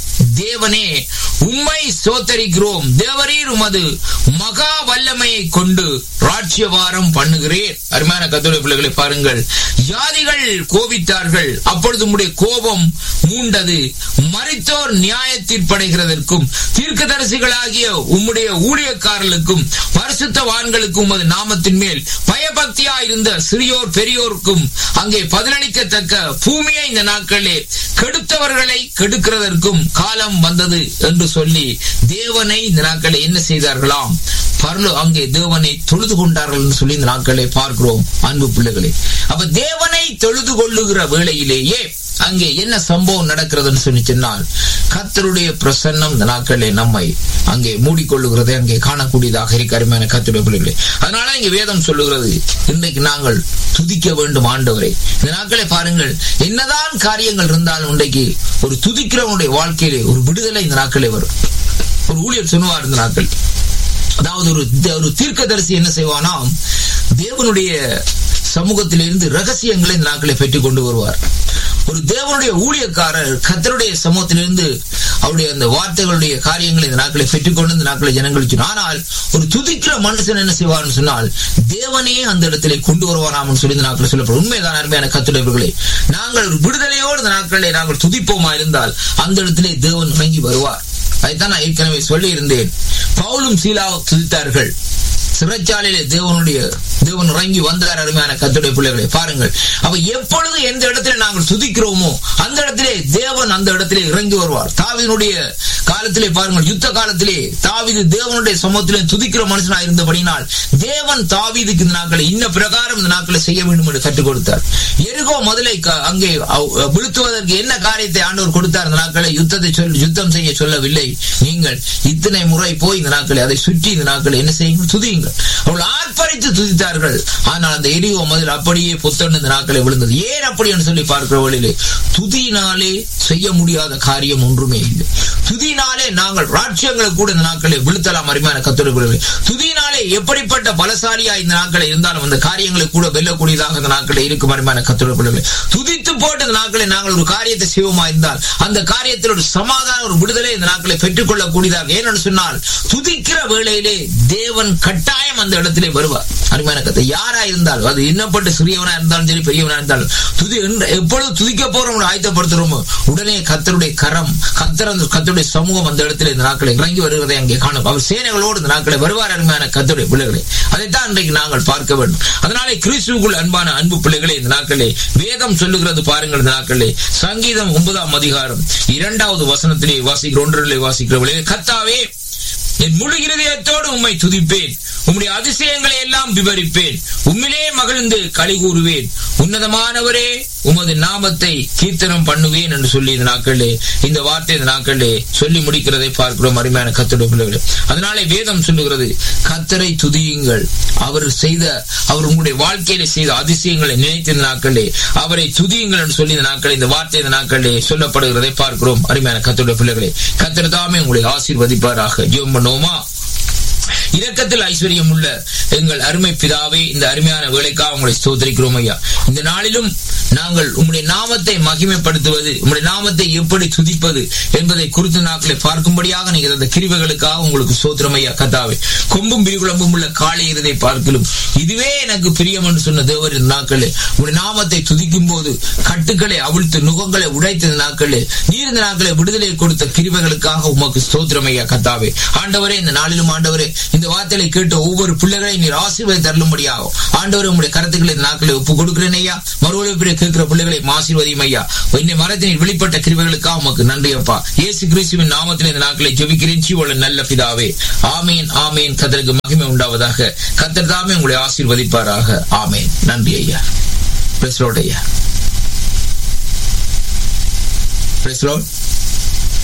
தேவனே உம்மை சோத்தரிக்கிறோம் தேவரீர் உமது மகா வல்லமையை கொண்டு ராட்சியவாரம் பண்ணுகிறேன் அருமையான கத்தோடைய பிள்ளைகளை பாருங்கள் ஜாதிகள் கோபித்தார்கள் அப்பொழுது உம்முடைய கோபம் மூண்டது மறித்தோர் நியாய தீர்ப்படைகிறதற்கும் தீர்க்கதரிசிகளாகிய உம்முடைய ஊழியக்காரர்களுக்கும் பரிசுத்தவான்களுக்கும் உமது நாமத்தின் மேல் பயபக்தியா இருந்த சிறியோர் பெரியோருக்கும் அங்கே பதிலளிக்கத்தக்க பூமியை இந்த நாட்களே கெடுத்தவர்களை கெடுக்கிறதற்கும் காலம் வந்தது என்று சொல்லி தேவனை இந்த நாட்களை என்ன செய்தார்களாம் பரலோ அங்கே தேவனை தொழுது கொண்டார்கள் என்று சொல்லி இந்த நாட்களை பார்க்கிறோம் அன்பு பிள்ளைகளே அப்ப தேவனை தொழுது கொள்ளுகிற வேளையிலேயே அங்கே என்ன சம்பவம் நடக்கிறதுன்னு சொல்லி சொன்னால் கத்தருடைய பிரசன்னம் இந்த நாட்களே நம்மை அங்கே மூடிக்கொள்ளுகிறதை அங்கே காணக்கூடியதாக இருக்கு அருமையான கத்தருடைய பிள்ளைகளே அதனால இங்க வேதம் சொல்லுகிறது இன்றைக்கு நாங்கள் துதிக்க வேண்டும் ஆண்டவரை இந்த நாட்களை பாருங்கள் என்னதான் காரியங்கள் இருந்தாலும் இன்றைக்கு ஒரு துதிக்கிறவனுடைய வாழ்க்கையிலே ஒரு விடுதலை இந்த நாட்களே வரும் ஒரு ஊழியர் சொன்னுவார் இந்த நாட்கள் அதாவது ஒரு ஒரு தீர்க்கதரிசி என்ன செய்வானாம் தேவனுடைய சமூகத்திலிருந்து ரகசியங்களை இந்த நாட்களை பெற்றுக் கொண்டு வருவார் ஒரு தேவனுடைய ஊழியக்காரர் கத்தருடைய சமூகத்திலிருந்து அவருடைய அந்த வார்த்தைகளுடைய காரியங்களை இந்த நாட்களை பெற்றுக்கொண்டு இந்த நாட்களை ஜனங்களுக்கு ஆனால் ஒரு துதிக்கிற மனுஷன் என்ன செய்வார்னு சொன்னால் தேவனே அந்த இடத்திலே கொண்டு வருவாராம்னு சொல்லி இந்த நாட்கள் சொல்லப்படும் உண்மைதான் அருமையான கத்துடையவர்களே நாங்கள் ஒரு விடுதலையோடு இந்த நாட்களை நாங்கள் துதிப்போமா இருந்தால் அந்த இடத்திலே தேவன் இறங்கி வருவார் அதைத்தான் நான் ஏற்கனவே சொல்லி இருந்தேன் பவுலும் சீலாவும் துதித்தார்கள் சிறைச்சாலையிலே தேவனுடைய தேவன் இறங்கி வந்தார் அருமையான கத்துடைய பிள்ளைகளை பாருங்கள் அப்ப எப்பொழுது எந்த இடத்துல நாங்கள் துதிக்கிறோமோ அந்த இடத்திலே தேவன் அந்த இடத்திலே இறங்கி வருவார் தாவிதனுடைய காலத்திலே பாருங்கள் யுத்த காலத்திலே தாவிது தேவனுடைய சமூகத்திலே துதிக்கிற மனுஷனா இருந்தபடினால் தேவன் தாவிதுக்கு இந்த நாட்களை இன்ன பிரகாரம் இந்த நாட்களை செய்ய வேண்டும் என்று கற்றுக் கொடுத்தார் எருகோ முதலை அங்கே விழுத்துவதற்கு என்ன காரியத்தை ஆண்டவர் கொடுத்தார் இந்த நாட்களை யுத்தத்தை சொல் யுத்தம் செய்ய சொல்லவில்லை நீங்கள் இத்தனை முறை போய் இந்த நாட்களை அதை சுற்றி இந்த நாட்களை என்ன செய்யுங்கள் துதியுங்கள் அவள் ஆர்ப்பரித்து துதித்தார்கள் ஆனால் அந்த எரியோ முதல் அப்படியே புத்தன் இந்த நாட்களை விழுந்தது ஏன் அப்படி என்று சொல்லி பார்க்கிற வழியிலே துதியினாலே செய்ய முடியாத காரியம் ஒன்றுமே இல்லை துதியினாலே நாங்கள் ராட்சியங்களை கூட இந்த நாட்களை விழுத்தலாம் அருமையான கத்துரைகளை துதியினாலே எப்படிப்பட்ட பலசாலியா இந்த நாட்களை இருந்தாலும் அந்த காரியங்களை கூட வெல்லக்கூடியதாக இந்த நாட்களை இருக்கும் அருமையான கத்துரைகளை துதித்து போட்டு இந்த நாட்களை நாங்கள் ஒரு காரியத்தை செய்வோமா இருந்தால் அந்த காரியத்தில் ஒரு சமாதான ஒரு விடுதலை இந்த நாட்களை பெற்றுக் கொள்ளக்கூடியதாக ஏனென்று சொன்னால் துதிக்கிற வேளையிலே தேவன் கட்டாயம் அந்த இடத்திலே வருவார் வருவார் அருமையான கத்தை யாரா இருந்தாலும் அது இன்னப்பட்ட சிறியவனா இருந்தாலும் சரி பெரியவனா இருந்தாலும் துதி என்ற- எப்பொழுது துதிக்க போறோம் ஆயத்தப்படுத்துறோமோ உடனே கத்தருடைய கரம் கத்தர் அந்த கத்தருடைய சமூகம் அந்த இடத்துல இந்த நாட்களை இறங்கி வருவதை அங்கே காணும் அவர் சேனைகளோடு இந்த நாட்களை வருவார் அருமையான கத்தருடைய பிள்ளைகளை அதைத்தான் இன்றைக்கு நாங்கள் பார்க்க வேண்டும் அதனாலே கிறிஸ்துவுக்குள் அன்பான அன்பு பிள்ளைகளை இந்த நாட்களே வேதம் சொல்லுகிறது பாருங்கள் இந்த நாட்களே சங்கீதம் ஒன்பதாம் அதிகாரம் இரண்டாவது வசனத்திலே வாசிக்கிற ஒன்றிலே வாசிக்கிறவர்களே கத்தாவே என் முழு இருதயத்தோடு உம்மை துதிப்பேன் உம்முடைய அதிசயங்களை எல்லாம் விவரிப்பேன் உம்மிலே மகிழ்ந்து களி கூறுவேன் உன்னதமானவரே உமது நாமத்தை கீர்த்தனம் பண்ணுவேன் என்று சொல்லி இந்த நாட்களிலே இந்த வார்த்தை இந்த நாட்களிலே சொல்லி முடிக்கிறதை பார்க்கிறோம் அருமையான கத்தருடைய பிள்ளைகளே அதனாலே வேதம் சொல்லுகிறது கத்தரை துதியுங்கள் அவர் செய்த அவர் உங்களுடைய வாழ்க்கையில செய்த அதிசயங்களை நினைத்த இந்த நாட்களிலே அவரை துதியுங்கள் என்று சொல்லி இந்த நாட்களில் இந்த வார்த்தை இந்த நாட்களிலே சொல்லப்படுகிறதை பார்க்கிறோம் அருமையான கத்தருடைய பிள்ளைகளே கத்தர் தாமே உங்களை ஆசீர்வதிப்பாராக ஜெபம் பண்ணுவோமா இரக்கத்தில் ஐஸ்வர்யம் உள்ள எங்கள் அருமை பிதாவே இந்த அருமையான வேலைக்காக உங்களை ஸ்தோத்திரிக்கிறோம் ஐயா இந்த நாளிலும் நாங்கள் உம்முடைய நாமத்தை மகிமைப்படுத்துவது உம்முடைய நாமத்தை எப்படி துதிப்பது என்பதை குறித்த நாட்களை பார்க்கும்படியாக நீங்கள் அந்த கிருவைகளுக்காக உங்களுக்கு சோத்திரம் ஐயா கத்தாவே கொம்பும் பிரிகுளம்பும் உள்ள காலை இருதை பார்க்கலும் இதுவே எனக்கு பிரியம் என்று சொன்ன தேவர் இந்த நாட்களே உம்முடைய நாமத்தை துதிக்கும் போது கட்டுக்களை அவிழ்த்து நுகங்களை உடைத்த இந்த நாட்களே நீர் இந்த நாட்களை விடுதலை கொடுத்த கிருவைகளுக்காக உமக்கு ஸ்தோத்திரம் ஐயா கத்தாவே ஆண்டவரே இந்த நாளிலும் ஆண்டவரே இந்த வார்த்தைகளை கேட்ட ஒவ்வொரு பிள்ளைகளையும் நீர் ஆசீர்வாதம் தரலும்படியாகும் ஆண்டவரே உங்களுடைய கருத்துக்களை இந்த நாட்களை ஒப்பு கொடுக்கிறேன் ஐயா மறுவழிப்பிலே கேட்கிற பிள்ளைகளை ஆசீர்வதியும் ஐயா என்னை மரத்தினில் வெளிப்பட்ட கிருவைகளுக்காக உமக்கு நன்றி அப்பா இயேசு கிறிஸ்துவின் நாமத்தில் இந்த நாட்களை ஜெபிக்கிறேன் ஜீவோல நல்ல பிதாவே ஆமேன் ஆமேன் கத்தருக்கு மகிமை உண்டாவதாக கத்தர் தாமே உங்களை ஆசீர்வதிப்பாராக ஆமேன் நன்றி ஐயா பிரஸ்லோட் ஐயா பிரஸ்லோட்